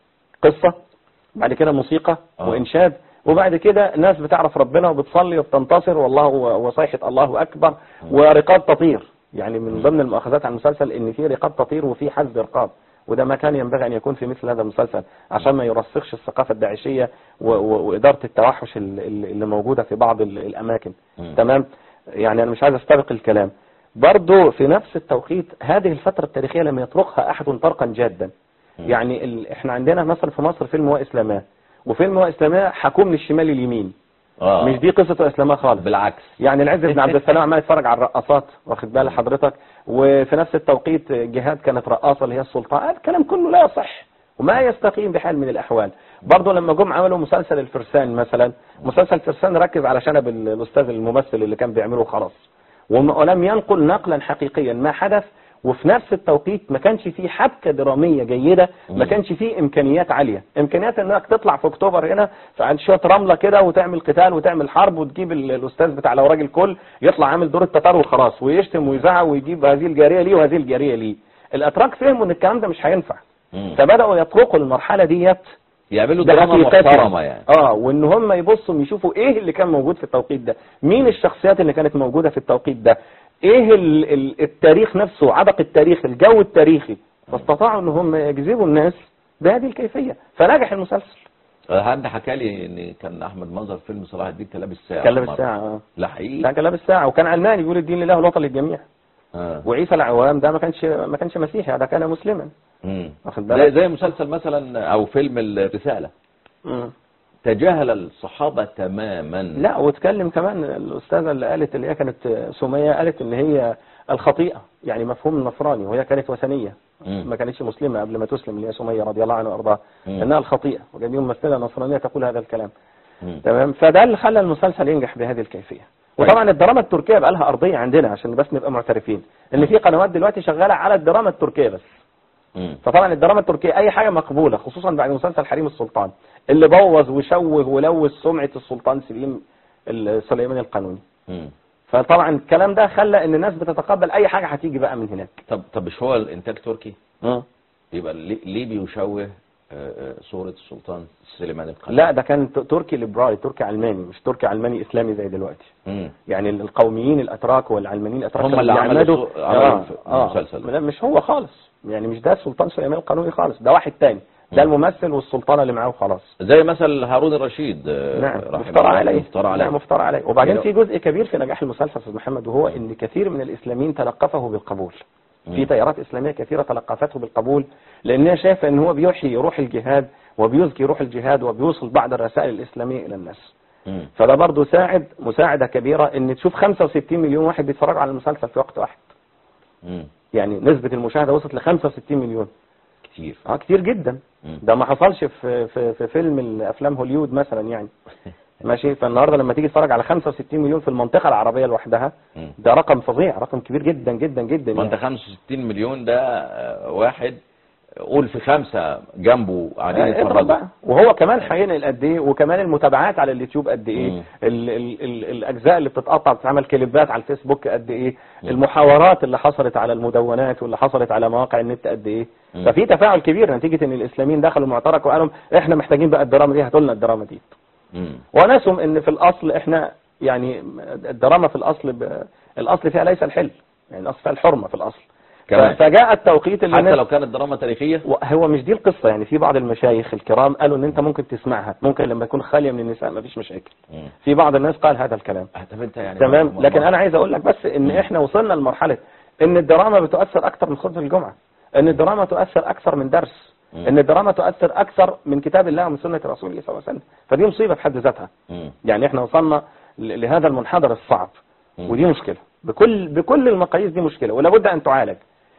قصه بعد كده موسيقى آه. وانشاد وبعد كده ناس بتعرف ربنا وبتصلي وبتنتصر والله وصيحه الله اكبر ورقاب تطير يعني من ضمن المؤاخذات على المسلسل ان في رقاب تطير وفي حزب رقاب وده ما كان ينبغي ان يكون في مثل هذا المسلسل عشان ما يرسخش الثقافه الداعشيه و- و- واداره التوحش ال- ال- اللي موجوده في بعض ال- الاماكن مم. تمام يعني انا مش عايز استبق الكلام برضو في نفس التوقيت هذه الفتره التاريخيه لم يطرقها احد طرقا جادا يعني ال... احنا عندنا مثلا في مصر فيلم واسلاماه وفيلم واسلاماه حكوم للشمال اليمين آه. مش دي قصه واسلاماه خالص بالعكس يعني العز بن عبد السلام عمال يتفرج على الرقاصات واخد بال حضرتك وفي نفس التوقيت جهاد كانت رقاصه اللي هي السلطان هذا الكلام كله لا يصح وما يستقيم بحال من الاحوال برضه لما جم عملوا مسلسل الفرسان مثلا مسلسل الفرسان ركز على شنب ال- الاستاذ الممثل اللي كان بيعمله خلاص وم- ولم ينقل نقلا حقيقيا ما حدث وفي نفس التوقيت ما كانش فيه حبكه دراميه جيده ما كانش فيه امكانيات عاليه امكانيات انك تطلع في اكتوبر هنا فعند شويه رمله كده وتعمل قتال وتعمل حرب وتجيب ال- الاستاذ بتاع لو راجل كل يطلع عامل دور التتار وخلاص ويشتم ويزعق ويجيب هذه الجاريه ليه وهذه الجاريه ليه الاتراك فهموا ان الكلام ده مش هينفع مم. فبداوا يطرقوا المرحله ديت يعملوا دراما بحقيقتها. محترمه يعني اه وان هم يبصوا يشوفوا ايه اللي كان موجود في التوقيت ده مين الشخصيات اللي كانت موجوده في التوقيت ده ايه ال ال التاريخ نفسه عبق التاريخ الجو التاريخي فاستطاعوا ان هم يجذبوا الناس بهذه الكيفيه فنجح المسلسل حد حكى لي ان كان احمد منظر فيلم صلاح الدين كان لابس ساعه كان لابس مرة. ساعه اه لا حقيقي لا كان لابس ساعه وكان علماني بيقول الدين لله والوطن للجميع آه. وعيسى العوام ده ما كانش ما كانش مسيحي ده كان مسلما مم. واخد زي بالك زي مسلسل مثلا او فيلم الرساله مم. تجاهل الصحابه تماما لا واتكلم كمان الاستاذه اللي قالت اللي هي كانت سميه قالت ان هي الخطيئه يعني مفهوم النصراني وهي كانت وثنيه مم. ما كانتش مسلمه قبل ما تسلم اللي هي سميه رضي الله عنها وارضاها مم. انها الخطيئه وجايبين ممثله نصرانيه تقول هذا الكلام مم. تمام فده اللي خلى المسلسل ينجح بهذه الكيفيه وطبعا الدراما التركيه بقى لها ارضيه عندنا عشان بس نبقى معترفين ان في قنوات دلوقتي شغاله على الدراما التركيه بس مم. فطبعا الدراما التركيه اي حاجه مقبوله خصوصا بعد مسلسل حريم السلطان اللي بوظ وشوه ولوث سمعه السلطان سليم السليماني القانوني مم. فطبعا الكلام ده خلى ان الناس بتتقبل اي حاجه هتيجي بقى من هناك طب طب مش هو الانتاج تركي اه يبقى ليه ليه بيشوه آه، آه، صوره السلطان سليمان القانوني لا ده كان ت- تركي ليبرالي تركي علماني مش تركي علماني اسلامي زي دلوقتي مم. يعني القوميين الاتراك والعلمانيين الاتراك هم كانوا اللي عملوا بيعمدوا- سو- عملوا آه، في آه. المسلسل ده. لا مش هو خالص يعني مش ده السلطان سليمان القانوني خالص ده واحد تاني ده مم. الممثل والسلطانه اللي معاه خلاص زي مثل هارون الرشيد آه، نعم رحمه مفترى الله، عليه مفترى عليه نعم مفترى عليه وبعدين يعني- في جزء كبير في نجاح المسلسل استاذ محمد وهو ان كثير من الاسلاميين تلقفه بالقبول في مم. تيارات اسلاميه كثيره تلقفته بالقبول لانها شايفه ان هو بيحيي روح الجهاد وبيزكي روح الجهاد وبيوصل بعض الرسائل الاسلاميه الى الناس مم. فده برضه ساعد مساعده كبيره ان تشوف 65 مليون واحد بيتفرجوا على المسلسل في وقت واحد مم. يعني نسبه المشاهده وصلت ل 65 مليون كتير اه كتير جدا مم. ده ما حصلش في في في فيلم الافلام هوليود مثلا يعني ماشي فالنهارده لما تيجي تتفرج على 65 مليون في المنطقه العربيه لوحدها مم. ده رقم فظيع رقم كبير جدا جدا جدا ما انت يعني. 65 مليون ده آه، واحد قول في خمسة جنبه قاعدين آه، اضرب يتفرجوا بقى وهو كمان هينقل قد ايه وكمان المتابعات على اليوتيوب قد ايه مم. ال ال ال الاجزاء اللي بتتقطع بتتعمل كليبات على الفيسبوك قد ايه المحاورات اللي حصلت على المدونات واللي حصلت على مواقع النت قد ايه مم. ففي تفاعل كبير نتيجه ان الاسلاميين دخلوا المعترك وقالوا احنا محتاجين بقى الدراما دي هاتوا لنا الدراما دي مم. ونسم ان في الاصل احنا يعني الدراما في الاصل ب... الاصل فيها ليس الحل يعني الاصل فيها الحرمه في الاصل كمان. ف- فجاء التوقيت اللي حتى الناس- لو كانت دراما تاريخية هو مش دي القصه يعني في بعض المشايخ الكرام قالوا ان انت ممكن تسمعها ممكن لما يكون خاليه من النساء مفيش مشاكل مم. في بعض الناس قال هذا الكلام آه، طب انت يعني تمام ما- لكن ما- انا عايز اقول لك بس ان احنا وصلنا لمرحله ان الدراما بتؤثر اكثر من خطبه الجمعه ان الدراما تؤثر اكثر من درس مم. ان الدراما تؤثر اكثر من كتاب الله ومن سنه رسوله صلى الله عليه وسلم فدي مصيبه في حد ذاتها مم. يعني احنا وصلنا ل- لهذا المنحدر الصعب مم. ودي مشكله بكل بكل المقاييس دي مشكله ولا بد ان تعالج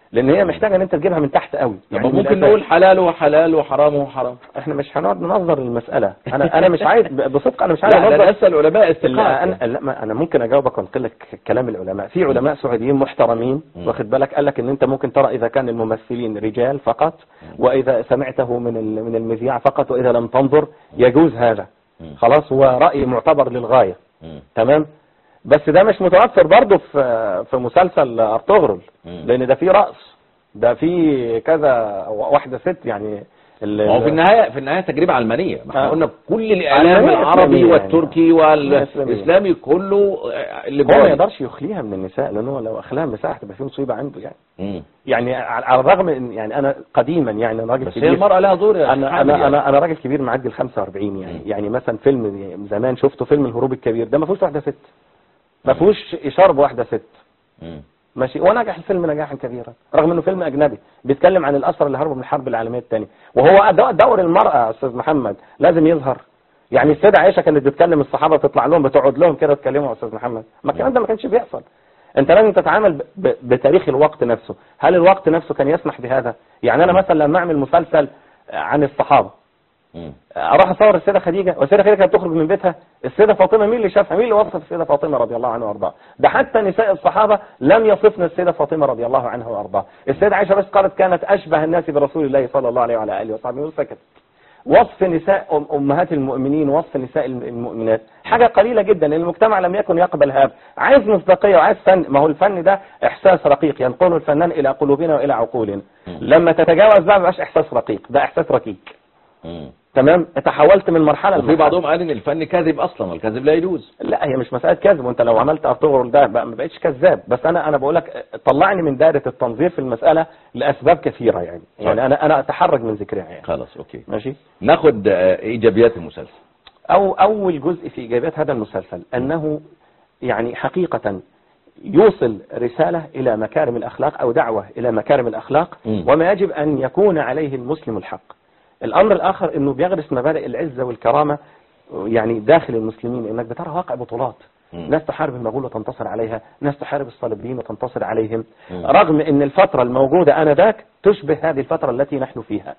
لان هي محتاجه ان انت تجيبها من تحت قوي يعني ممكن من الأساس. نقول حلال وحلال وحرام وحرام احنا مش هنقعد ننظر المساله انا انا مش عايز بصدق انا مش عايز لا ده انظر أنا اسال علماء لا استقامه انا لا ما انا ممكن اجاوبك وانقل لك كلام العلماء في علماء سعوديين محترمين مم. واخد بالك قال لك ان انت ممكن ترى اذا كان الممثلين رجال فقط واذا سمعته من ال- من المذياع فقط واذا لم تنظر يجوز هذا مم. خلاص هو راي معتبر للغايه مم. تمام بس ده مش متوفر برضه في في مسلسل ارطغرل مم. لان ده فيه رقص ده فيه كذا واحده ست يعني ال- ما هو في النهايه في النهايه تجربه علمانيه ما احنا آه. قلنا كل الاعلام علمانية العربي إسلامية والتركي يعني. والاسلامي كله آه، هو ما ليبرالي يقدرش يخليها من النساء لانه لو اخلاها مساحه هتبقى فيه مصيبه عنده يعني مم. يعني على على الرغم ان يعني انا قديما يعني انا راجل بس هي كبير المراه لها دور يا انا حامد انا يعني. انا انا راجل كبير معدي ال 45 يعني مم. يعني مثلا فيلم زمان شفته فيلم الهروب الكبير ده ما فيهوش واحده ست ما فيهوش اشاره بواحده ست مم. ماشي ونجح الفيلم نجاحا كبيرا رغم انه فيلم اجنبي بيتكلم عن الاسرى اللي هربوا من الحرب العالميه الثانيه وهو دو- دور المراه يا استاذ محمد لازم يظهر يعني السيده عائشه كانت بتكلم الصحابه تطلع لهم بتقعد لهم كده تكلموا يا استاذ محمد ما الكلام ده ما كانش بيحصل انت لازم تتعامل ب- ب- بتاريخ الوقت نفسه هل الوقت نفسه كان يسمح بهذا يعني انا مثلا لما اعمل مسلسل عن الصحابه مم. اروح اصور السيده خديجه والسيده خديجه كانت تخرج من بيتها السيده فاطمه مين اللي شافها مين اللي وصف السيده فاطمه رضي الله عنها وارضاها ده حتى نساء الصحابه لم يصفن السيده فاطمه رضي الله عنها وارضاها السيده عائشه بس قالت كانت اشبه الناس برسول الله صلى الله عليه وعلى اله وصحبه وسكت وصف نساء أم امهات المؤمنين وصف نساء الم- المؤمنات حاجه قليله جدا لان المجتمع لم يكن يقبل هذا عايز مصداقيه وعايز فن ما هو الفن ده احساس رقيق ينقله الفنان الى قلوبنا والى عقولنا لما تتجاوز بقى ما بقاش احساس رقيق ده احساس ركيك مم. تمام تحولت من مرحله وفي لمرحلة. بعضهم قال ان الفن كاذب اصلا والكذب لا يجوز لا هي مش مساله كذب وانت لو عملت ارطغرل ده بقى ما بقتش كذاب بس انا انا بقول لك طلعني من دائره التنظير في المساله لاسباب كثيره يعني يعني انا انا اتحرج من ذكرها يعني خلاص اوكي ماشي ناخد آه، ايجابيات المسلسل او اول جزء في ايجابيات هذا المسلسل انه يعني حقيقه يوصل رساله الى مكارم الاخلاق او دعوه الى مكارم الاخلاق مم. وما يجب ان يكون عليه المسلم الحق الامر الاخر انه بيغرس مبادئ العزه والكرامه يعني داخل المسلمين انك بترى واقع بطولات مم. ناس تحارب المغول وتنتصر عليها ناس تحارب الصليبيين وتنتصر عليهم مم. رغم ان الفترة الموجودة انذاك تشبه هذه الفترة التي نحن فيها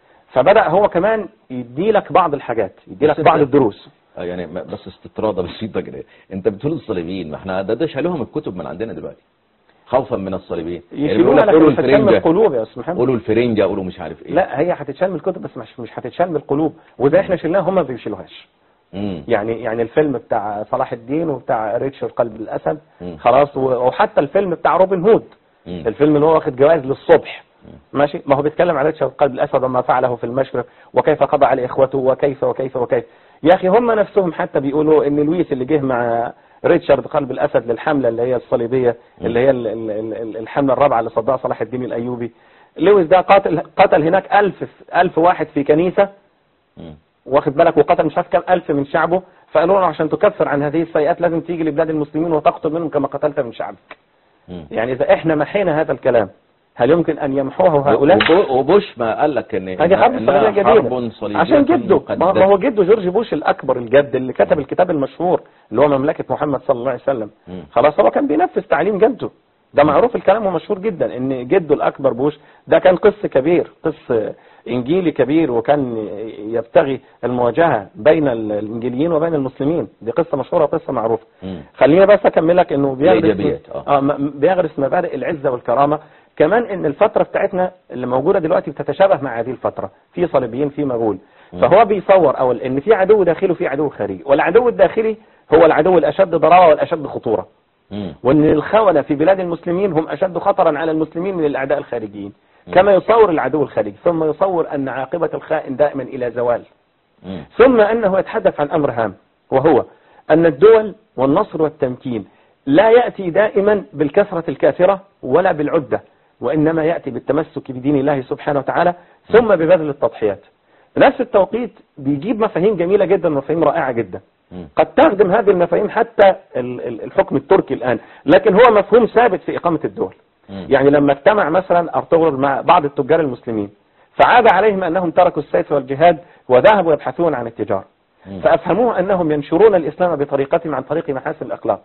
فبدأ هو كمان يدي لك بعض الحاجات يدي لك بس بعض أنت- الدروس آه، يعني ما- بس استطرادة بسيطة كده انت بتقول الصليبيين ما احنا ده ده شالوهم الكتب من عندنا دلوقتي خوفا من الصليبيين يعني بيقول يشيلونها لك لك قولوا مش هتشم الفرنجة القلوب يا استاذ محمد قولوا الفرنجة قولوا مش عارف ايه لا هي هتتشال من الكتب بس مش مش هتتشال من القلوب وزي احنا شلناها هم ما بيشيلوهاش مم. يعني يعني الفيلم بتاع صلاح الدين وبتاع ريتشارد قلب الاسد مم. خلاص و- وحتى الفيلم بتاع روبن هود مم. الفيلم اللي هو واخد جوائز للصبح ماشي ما هو بيتكلم على ريتشارد قلب الاسد وما فعله في المشرق وكيف قضى على اخوته وكيف وكيف وكيف يا اخي هم نفسهم حتى بيقولوا ان لويس اللي جه مع ريتشارد قلب الاسد للحمله اللي هي الصليبيه اللي هي ال- ال- ال- الحمله الرابعه اللي صدها صلاح الدين الايوبي لويس ده قاتل قتل هناك ألف ألف واحد في كنيسه مم. واخد بالك وقتل مش عارف كام ألف من شعبه فقالوا له عشان تكفر عن هذه السيئات لازم تيجي لبلاد المسلمين وتقتل منهم كما قتلت من شعبك مم. يعني إذا إحنا محينا هذا الكلام هل يمكن أن يمحوه هؤلاء وبو- وبوش ما قال لك ان هذه حرب إنها صليبية حرب جديدة صليبية عشان جده ما ما مقدسة. هو جده جورج بوش الأكبر الجد اللي كتب الكتاب المشهور اللي هو مملكة محمد صلى الله عليه وسلم مم. خلاص هو كان بينفذ تعليم جده ده معروف الكلام ومشهور جدا ان جده الاكبر بوش ده كان قس كبير قس انجيلي كبير وكان يبتغي المواجهه بين الانجيليين وبين المسلمين دي قصه مشهوره قصه معروفه مم. خليني بس اكملك انه بيغرس الإيجابيات، آه. اه م- بيغرس مبادئ العزه والكرامه كمان ان الفتره بتاعتنا اللي موجوده دلوقتي بتتشابه مع هذه الفتره في صليبيين في مغول فهو بيصور او ان في عدو داخلي وفي عدو خارجي والعدو الداخلي هو العدو الاشد ضراوه والاشد خطوره مم. وان الخونة في بلاد المسلمين هم اشد خطرا على المسلمين من الاعداء الخارجيين كما يصور العدو الخارجي ثم يصور ان عاقبة الخائن دائما الى زوال مم. ثم انه يتحدث عن امر هام وهو ان الدول والنصر والتمكين لا يأتي دائما بالكثرة الكاثرة ولا بالعدة وإنما يأتي بالتمسك بدين الله سبحانه وتعالى ثم ببذل التضحيات في نفس التوقيت بيجيب مفاهيم جميلة جدا ومفاهيم رائعة جدا مم. قد تخدم هذه المفاهيم حتى ال- ال- الحكم التركي الآن لكن هو مفهوم ثابت في إقامة الدول مم. يعني لما اجتمع مثلا أرطغرل مع بعض التجار المسلمين فعاب عليهم أنهم تركوا السيف والجهاد وذهبوا يبحثون عن التجارة مم. فأفهموه أنهم ينشرون الإسلام بطريقتهم عن طريق محاسن الأخلاق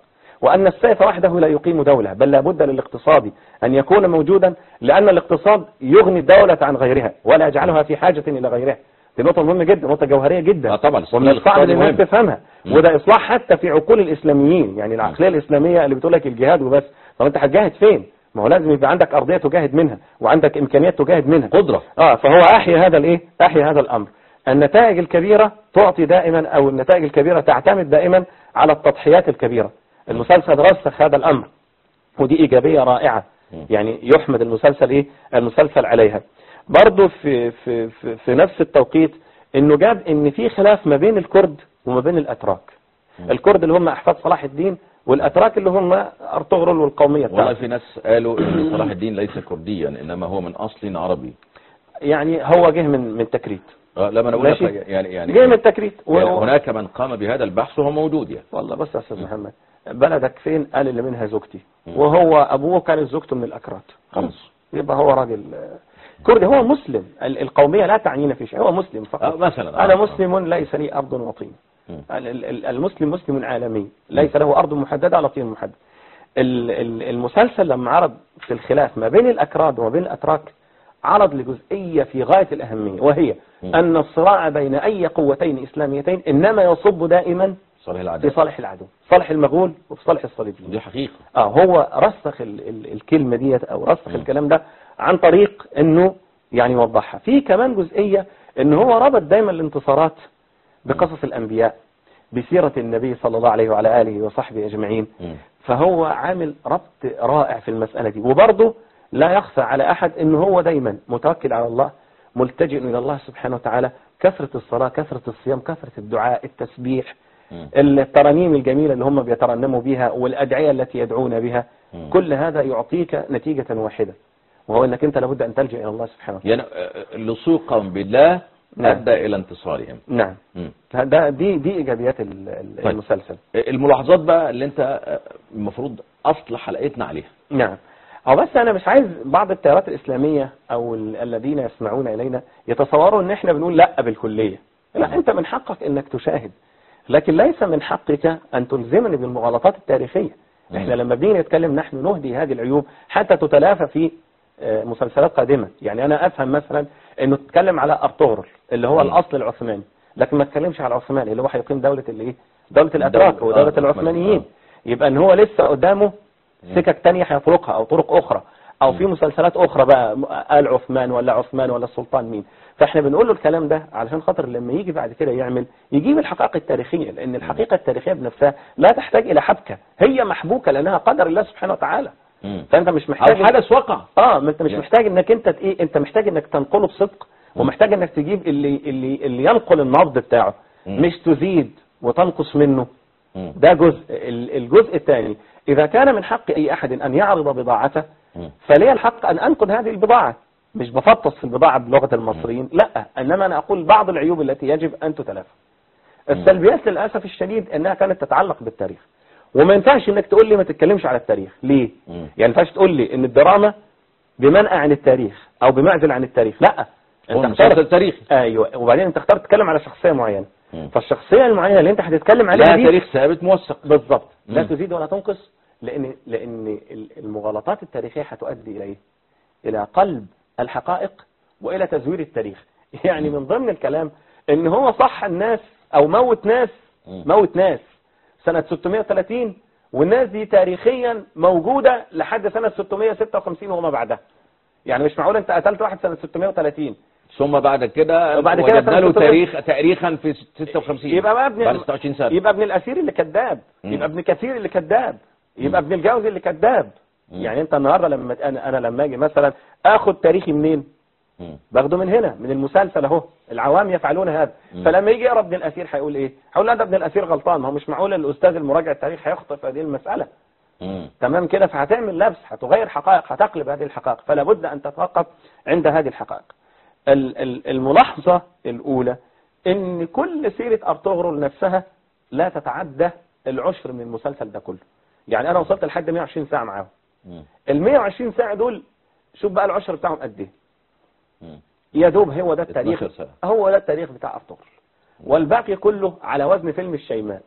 وأن السيف وحده لا يقيم دولة بل لابد للاقتصاد أن يكون موجودا لأن الاقتصاد يغني الدولة عن غيرها ولا يجعلها في حاجة إلى غيرها دي نقطة مهمة جدا نقطة جوهرية جدا آه طبعا ومن الصعب ان الناس مهم. تفهمها مم. وده اصلاح حتى في عقول الاسلاميين يعني العقليه الاسلاميه اللي بتقول لك الجهاد وبس طب انت هتجاهد فين ما هو لازم يبقى عندك ارضيه تجاهد منها وعندك امكانيات تجاهد منها قدرة اه فهو احيا هذا الايه احيا هذا الامر النتائج الكبيره تعطي دائما او النتائج الكبيره تعتمد دائما على التضحيات الكبيره المسلسل رسخ هذا الامر ودي ايجابيه رائعه يعني يحمد المسلسل ايه المسلسل عليها برضه في في في, في نفس التوقيت انه جاب ان في خلاف ما بين الكرد وما بين الاتراك الكرد اللي هم احفاد صلاح الدين والاتراك اللي هم ارطغرل والقوميه والله بتاعته في ناس قالوا ان صلاح الدين ليس كرديا انما هو من اصل عربي يعني هو جه من من تكريت آه، لما انا اقول لك ماشي. يعني يعني جه من تكريت و... يعني هناك من قام بهذا البحث وهو موجود يعني والله بص يا استاذ محمد بلدك فين قال اللي منها زوجتي وهو ابوه كانت زوجته من الاكراد خلاص يبقى هو راجل آه، كردي هو مسلم ال- القوميه لا تعنينا في شيء هو مسلم فقط آه، مثلا انا آه. مسلم ليس لي ارض وطين ال- ال- ال- المسلم مسلم عالمي ليس له ارض محدده ولا طين محدد ال- ال- المسلسل لما عرض في الخلاف ما بين الاكراد وما بين الاتراك عرض لجزئيه في غايه الاهميه وهي ان الصراع بين اي قوتين اسلاميتين انما يصب دائما صالح في العدل صالح العدو صالح المغول وفي صالح الصليبيين دي حقيقة اه هو رسخ ال ال الكلمة ديت او رسخ الكلام ده عن طريق انه يعني يوضحها في كمان جزئية ان هو ربط دايما الانتصارات بقصص الانبياء بسيرة النبي صلى الله عليه وعلى اله وصحبه اجمعين مم. فهو عامل ربط رائع في المسألة دي وبرضه لا يخفى على احد ان هو دايما متوكل على الله ملتجئ الى الله سبحانه وتعالى كثرة الصلاة كثرة الصيام كثرة الدعاء التسبيح مم. الترانيم الجميلة اللي هم بيترنموا بها والأدعية التي يدعون بها مم. كل هذا يعطيك نتيجة واحدة وهو أنك أنت لابد أن تلجأ إلى الله سبحانه وتعالى يعني آه، لصوقهم بالله نعم. ادى الى انتصارهم نعم مم. ده دي دي إيجابيات ال- ال- طيب. المسلسل الملاحظات بقى اللي انت آه، المفروض اصل حلقتنا عليها نعم أو بس أنا مش عايز بعض التيارات الإسلامية أو ال- الذين يسمعون إلينا يتصوروا أن إحنا بنقول لا بالكلية لا أنت من حقك أنك تشاهد لكن ليس من حقك أن تلزمني بالمغالطات التاريخية احنا لما بنيجي نتكلم نحن نهدي هذه العيوب حتى تتلافى في آه، مسلسلات قادمة يعني أنا أفهم مثلا أنه تتكلم على أرطغرل اللي هو مم. الأصل العثماني لكن ما تتكلمش على العثماني اللي هو هيقيم دولة الإيه دولة الأتراك دولة- ودولة آه، العثمانيين آه. يبقى ان هو لسه قدامه سكك تانية هيطرقها او طرق اخرى او في مسلسلات اخرى بقى ال عثمان ولا عثمان ولا السلطان مين فاحنا بنقول له الكلام ده علشان خاطر لما يجي بعد كده يعمل يجيب الحقائق التاريخية لان الحقيقة التاريخية بنفسها لا تحتاج الى حبكة هي محبوكة لانها قدر الله سبحانه وتعالى مم. فانت مش محتاج او حدث وقع اه ما انت مش يعني- محتاج انك انت ت- ايه انت محتاج انك تنقله بصدق ومحتاج انك تجيب اللي اللي اللي ينقل النبض بتاعه مم. مش تزيد وتنقص منه مم. ده جزء ال- الجزء الثاني إذا كان من حق أي أحد أن يعرض بضاعته مم. فلي الحق أن أنقد هذه البضاعة مش بفطس في البضاعة بلغة المصريين لا إنما أنا أقول بعض العيوب التي يجب أن تتلافى السلبيات للأسف الشديد أنها كانت تتعلق بالتاريخ وما ينفعش انك تقول لي ما تتكلمش على التاريخ ليه مم. يعني ما ينفعش تقول لي ان الدراما بمنأى عن التاريخ او بمعزل عن التاريخ لا هو انت اخترت مسلسل تاريخي ايوه وبعدين انت اخترت تتكلم على شخصيه معينه مم. فالشخصيه المعينه اللي انت هتتكلم عليها لها دي تاريخ ثابت موثق بالظبط لا مم. تزيد ولا تنقص لان لان ال- المغالطات التاريخيه هتؤدي الى ايه؟ الى قلب الحقائق والى تزوير التاريخ يعني من ضمن الكلام ان هو صح الناس او موت ناس مم. موت ناس سنة 630 والناس دي تاريخيا موجودة لحد سنة 656 وما بعدها يعني مش معقول انت قتلت واحد سنة 630 ثم بعد كده وبعد كده وجدنا له سنة تاريخ تاريخا في 56 يبقى بقى ابن بعد 26 سنة يبقى ابن الاسير اللي كذاب مم. يبقى ابن كثير اللي كذاب يبقى ابن الجوزي اللي كذاب مم. يعني انت النهارده لما انا انا لما اجي مثلا اخد تاريخي منين مم. باخده من هنا من المسلسل اهو العوام يفعلون هذا مم. فلما يجي يقرا ابن الاسير هيقول ايه هيقول لا ده ابن الاسير غلطان ما هو مش معقول الاستاذ المراجع التاريخ هيخطئ في هذه المساله مم. تمام كده فهتعمل لبس هتغير حقائق هتقلب هذه الحقائق فلا بد ان تتوقف عند هذه الحقائق ال- ال- الملاحظه الاولى ان كل سيره ارطغرل نفسها لا تتعدى العشر من المسلسل ده كله يعني انا وصلت لحد 120 ساعه معاهم مم. ال 120 ساعه دول شوف بقى العشر بتاعهم قد ايه مم. يا دوب هو ده التاريخ 12 سنة. هو ده التاريخ بتاع ارطغرل والباقي كله على وزن فيلم الشيماء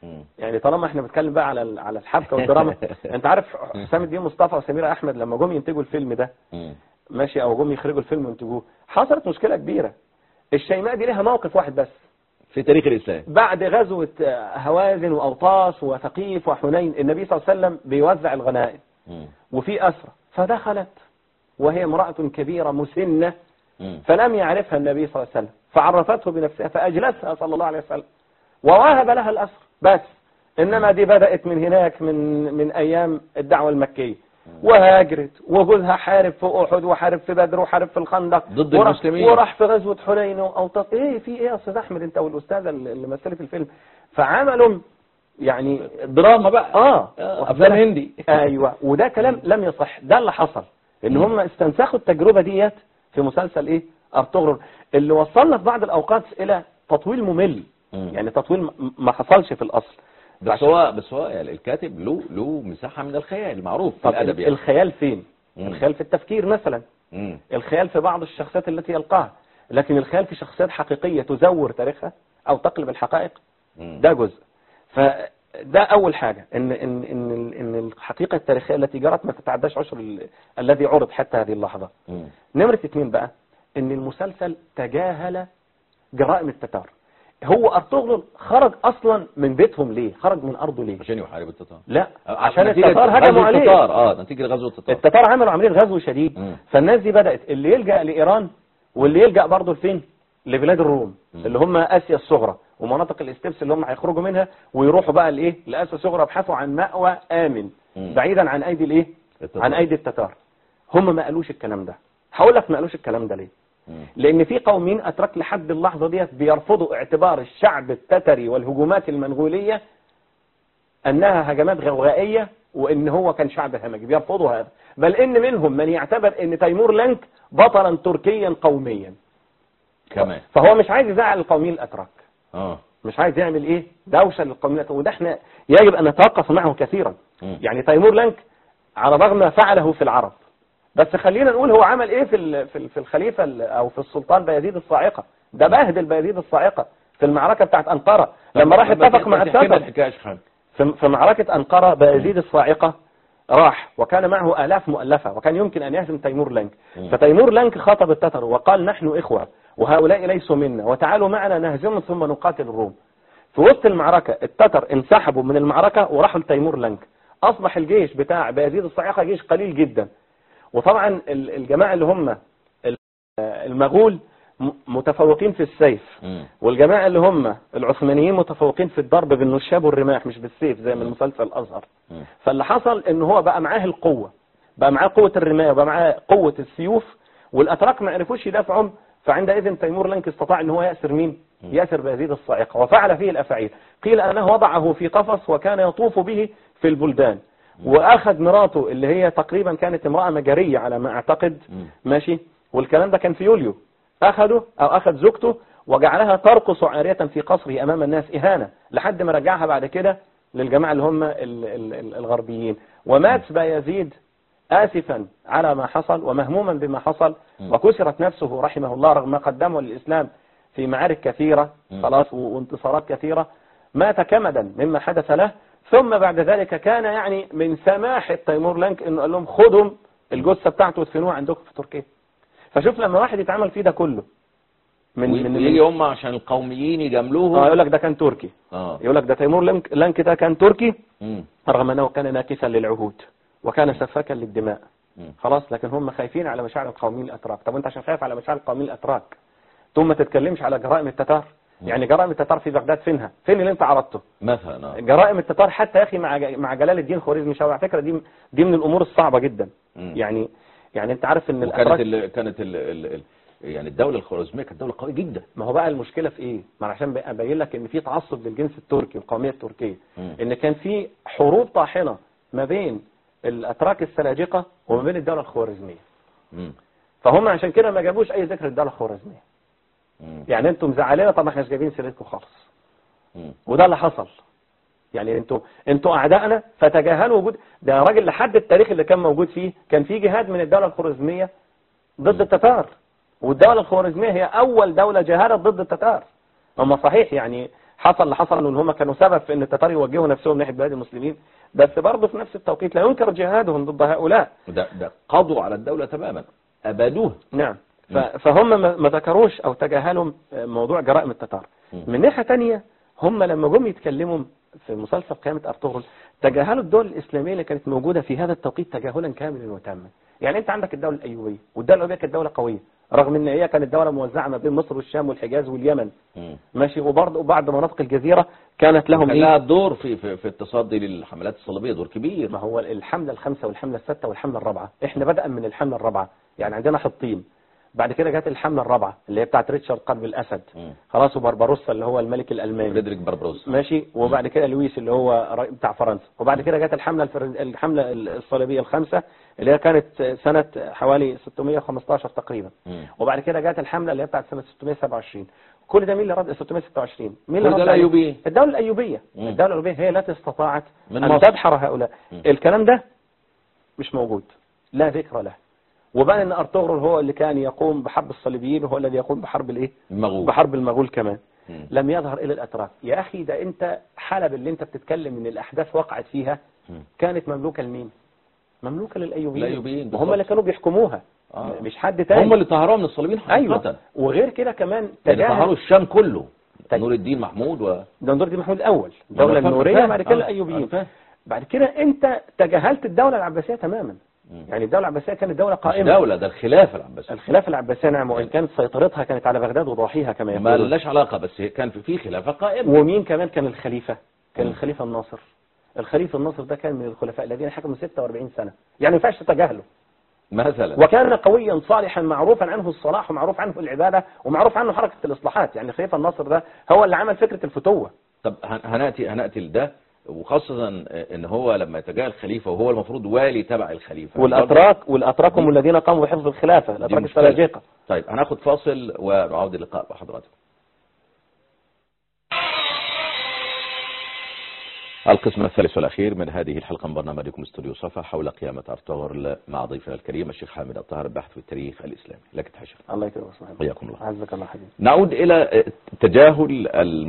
يعني طالما احنا بنتكلم بقى على ال- على الحبكه والدراما انت عارف حسام الدين مصطفى وسميرة احمد لما جم ينتجوا الفيلم ده ماشي او جم يخرجوا الفيلم وينتجوه حصلت مشكله كبيره الشيماء دي ليها موقف واحد بس في تاريخ الإسلام بعد غزوة آه، هوازن وأوطاس وثقيف وحنين النبي صلى الله عليه وسلم بيوزع الغنائم وفي أسرة فدخلت وهي امرأة كبيرة مسنة فلم يعرفها النبي صلى الله عليه وسلم فعرفته بنفسها فأجلسها صلى الله عليه وسلم ووهب لها الأسر بس إنما دي بدأت من هناك من من أيام الدعوة المكية وهاجرت وجوزها حارب في أحد وحارب في بدر وحارب في الخندق ضد وراح- المسلمين. وراح في غزوة حنين أو طب إيه في إيه يا أستاذ أحمد أنت والأستاذة اللي مثلت في الفيلم فعملوا يعني دراما بقى اه أفلام هندي ايوه وده كلام لم يصح ده اللي حصل ان هم استنسخوا التجربه ديت في مسلسل ايه ارطغرل اللي وصلنا في بعض الاوقات الى تطويل ممل يعني تطويل م- ما حصلش في الاصل بس هو بس هو يعني الكاتب له له مساحة من الخيال معروف في طب الأدب يعني الخيال فين مم. الخيال في التفكير مثلا مم. الخيال في بعض الشخصيات التي يلقاها لكن الخيال في شخصيات حقيقية تزور تاريخها أو تقلب الحقائق ده جزء فده أول حاجة إن إن إن ال- إن الحقيقة التاريخية التي جرت ما تتعداش عشر ال- الذي عرض حتى هذه اللحظة مم. نمرة اتنين بقى إن المسلسل تجاهل جرائم التتار هو أرطغرل خرج أصلا من بيتهم ليه خرج من أرضه ليه عشان يحارب التتار لا آه، عشان نتيجة التتار غزو هجموا عليه التتار اه نتيجة غزو التتار التتار عملوا عمليه غزو شديد مم. فالناس دي بدأت اللي يلجأ لإيران واللي يلجأ برضه لفين لبلاد الروم اللي هم آسيا الصغرى ومناطق الاستبس اللي هم هيخرجوا منها ويروحوا بقى لإيه لآسيا الصغرى يبحثوا عن مأوى آمن مم. بعيدا عن أيدي الإيه التتار. عن أيدي التتار هم ما قالوش الكلام ده هقول لك ما قالوش الكلام ده ليه مم. لأن في قومين أتراك لحد اللحظة ديت بيرفضوا اعتبار الشعب التتري والهجومات المنغولية أنها هجمات غوغائية وإن هو كان شعب همجي بيرفضوا هذا بل إن منهم من يعتبر إن تيمور لنك بطلا تركيا قوميا كمان فهو مش عايز يزعل القوميين الأتراك اه مش عايز يعمل إيه دوشة للقوميين الأتراك وده احنا يجب أن نتوقف معه كثيرا مم. يعني تيمور لنك على الرغم ما فعله في العرب بس خلينا نقول هو عمل ايه في ال- في ال- في الخليفه ال- او في السلطان بايزيد الصاعقه ده بهدل بايزيد الصاعقه في المعركه بتاعت انقره لما راح لما اتفق مع تحكي لنا التتر الحكاية يا شيخ حامد. في في معركه انقره بايزيد الصاعقه راح وكان معه آلاف مؤلفة وكان يمكن أن يهزم تيمور لنك مم. فتيمور لنك خاطب التتر وقال نحن إخوة وهؤلاء ليسوا منا وتعالوا معنا نهزمهم ثم نقاتل الروم في وسط المعركة التتر انسحبوا من المعركة وراحوا لتيمور لنك أصبح الجيش بتاع بايزيد الصاعقة جيش قليل جدا وطبعا ال- الجماعة اللي هم ال- المغول م- متفوقين في السيف مم. والجماعة اللي هم العثمانيين متفوقين في الضرب بالنشاب والرماح مش بالسيف زي من مسلسل الأزهر مم. فاللي حصل ان هو بقى معاه القوة بقى معاه قوة الرماية وبقى معاه قوة السيوف والأتراك ما عرفوش يدافعوا فعندئذ تيمور لنك استطاع ان هو يأسر مين يأسر بيزيد الصاعقة وفعل فيه الأفاعيل قيل أنه وضعه في قفص وكان يطوف به في البلدان وأخذ مراته اللي هي تقريبا كانت امرأة مجرية على ما أعتقد مم. ماشي والكلام ده كان في يوليو أخده أو أخذ زوجته وجعلها ترقص عارية في قصره أمام الناس إهانة لحد ما رجعها بعد كده للجماعة اللي هم ال- ال- ال- الغربيين ومات بايزيد آسفا على ما حصل ومهموما بما حصل م. وكسرت نفسه رحمه الله رغم ما قدمه للإسلام في معارك كثيرة م. خلاص و- وانتصارات كثيرة مات كمدا مما حدث له ثم بعد ذلك كان يعني من سماح تيمور لنك انه قال لهم خدهم الجثة بتاعته وادفنوها عندكم في تركيا فشوف لما واحد يتعمل فيه ده كله من من ويجي هم عشان القوميين يجاملوهم اه يقول لك ده كان تركي اه يقول لك ده تيمور لنك, لنك ده كان تركي مم. رغم انه كان ناكثا للعهود وكان سفاكا للدماء مم. خلاص لكن هم خايفين على مشاعر القوميين الاتراك طب انت عشان خايف على مشاعر القوميين الاتراك ثم ما تتكلمش على جرائم التتار يعني جرائم التتار في بغداد فينها فين اللي انت عرضته مثلا اه جرائم التتار حتى يا اخي مع ج- مع جلال الدين خوارزمي شاه على فكره دي دي من الامور الصعبه جدا مم. يعني يعني انت عارف ان وكانت الاتراك ال... كانت ال... ال... ال... يعني الدولة الخوارزمية كانت دولة قوية جدا ما هو بقى المشكله في ايه ما أنا عشان ابين لك ان في تعصب للجنس التركي والقوميه التركيه مم. ان كان في حروب طاحنه ما بين الاتراك السلاجقه وما بين الدوله الخوارزميه مم. فهم عشان كده ما جابوش اي ذكر الدوله الخوارزميه مم. يعني انتم مزعلينا طب ما احنا مش جايبين سيرتكم خالص مم. وده اللي حصل يعني انتوا انتوا اعدائنا فتجاهلوا وجود ده راجل لحد التاريخ اللي كان موجود فيه كان في جهاد من الدوله الخوارزميه ضد التتار والدوله الخوارزميه هي اول دوله جاهدت ضد التتار هم صحيح يعني حصل اللي حصل ان هم كانوا سبب في ان التتار يوجهوا نفسهم ناحيه بلاد المسلمين بس برضه في نفس التوقيت لا ينكر جهادهم ضد هؤلاء ده ده قضوا على الدولة تماما أبادوها نعم ف- فهم ما ما ذكروش او تجاهلوا موضوع جرائم التتار من ناحيه تانية هم لما جم يتكلموا في مسلسل قيامة أرطغرل تجاهلوا الدول الإسلامية اللي كانت موجودة في هذا التوقيت تجاهلا كاملا وتاما يعني أنت عندك الدولة الأيوبية والدولة الأيوبية كانت دولة قوية رغم ان هي كانت دولة موزعة ما بين مصر والشام والحجاز واليمن ماشي وبرضه وبعض مناطق الجزيرة كانت لهم كان إيه؟ لها دور في في, في التصدي للحملات الصليبية دور كبير ما هو الحملة الخامسة والحملة السادسة والحملة الرابعة احنا بدأ من الحملة الرابعة يعني عندنا حطين بعد كده جت الحملة الرابعة اللي هي بتاعت ريتشارد قلب الأسد خلاص وبربروسا اللي هو الملك الألماني فريدريك بربروس ماشي وبعد كده لويس اللي هو رئي- بتاع فرنسا وبعد كده جت الحملة الفر... الحملة الصليبية الخامسة اللي هي كانت سنة حوالي 615 تقريبا وبعد كده جت الحملة اللي هي بتاعت سنة 627 كل ده مين اللي رد 626 مين كل اللي ده رد عليه؟ الأيوبية. الدولة الأيوبية مم. الدولة الأيوبية هي التي استطاعت من أن مصر. تدحر هؤلاء الكلام ده مش موجود لا ذكر له وبان ان ارطغرل هو اللي كان يقوم بحرب الصليبيين وهو الذي يقوم بحرب الايه المغول بحرب المغول كمان مم. لم يظهر الى الاتراك يا اخي ده انت حلب اللي انت بتتكلم ان الاحداث وقعت فيها مم. كانت مملوكه لمين مملوكه للايوبيين الأيوبيين وهم بالضبط. اللي كانوا بيحكموها آه. مش حد تاني هم اللي طهروها من الصليبين حقيقة ايوه وغير كده كمان يعني طهروا تجاهل الشام كله طيب. نور الدين محمود و ده نور الدين محمود الاول الدوله فاهم- النوريه فاهم. بعد كده آه. الايوبيين أنا فاهم. بعد كده انت تجاهلت الدوله العباسيه تماما مم. يعني الدوله العباسيه كانت دوله مش قائمه دولة ده الخلافة العباسية الخلافه العباسيه نعم وان كانت سيطرتها كانت على بغداد وضواحيها كما ما يقولون لناش علاقة بس كان في في خلافة قائمة ومين كمان كان الخليفة كان مم. الخليفة الناصر الخليفة الناصر ده كان من الخلفاء الذين حكموا 46 سنة يعني ما ينفعش تتجاهله مثلا وكان قويا صالحا معروفا عنه الصلاح ومعروف عنه العبادة ومعروف عنه حركة الإصلاحات يعني الخليفة الناصر ده هو اللي عمل فكرة الفتوة طب هن- هنأتي هنأتي لده وخاصة ان هو لما يتجاهل الخليفة وهو المفروض والي تبع الخليفة والأتراك والأتراك هم الذين قاموا بحفظ الخلافة دي الأتراك مشكلة. السلاجقة طيب هناخد فاصل ونعود اللقاء مع حضراتكم القسم الثالث والأخير من هذه الحلقة من برنامجكم استوديو صفا حول قيامة أرطغرل مع ضيفنا الكريم الشيخ حامد الطاهر الباحث في التاريخ الإسلامي لك تحشر الله يكرمك سبحانه حياكم الله عزك الله حبيبي نعود إلى تجاهل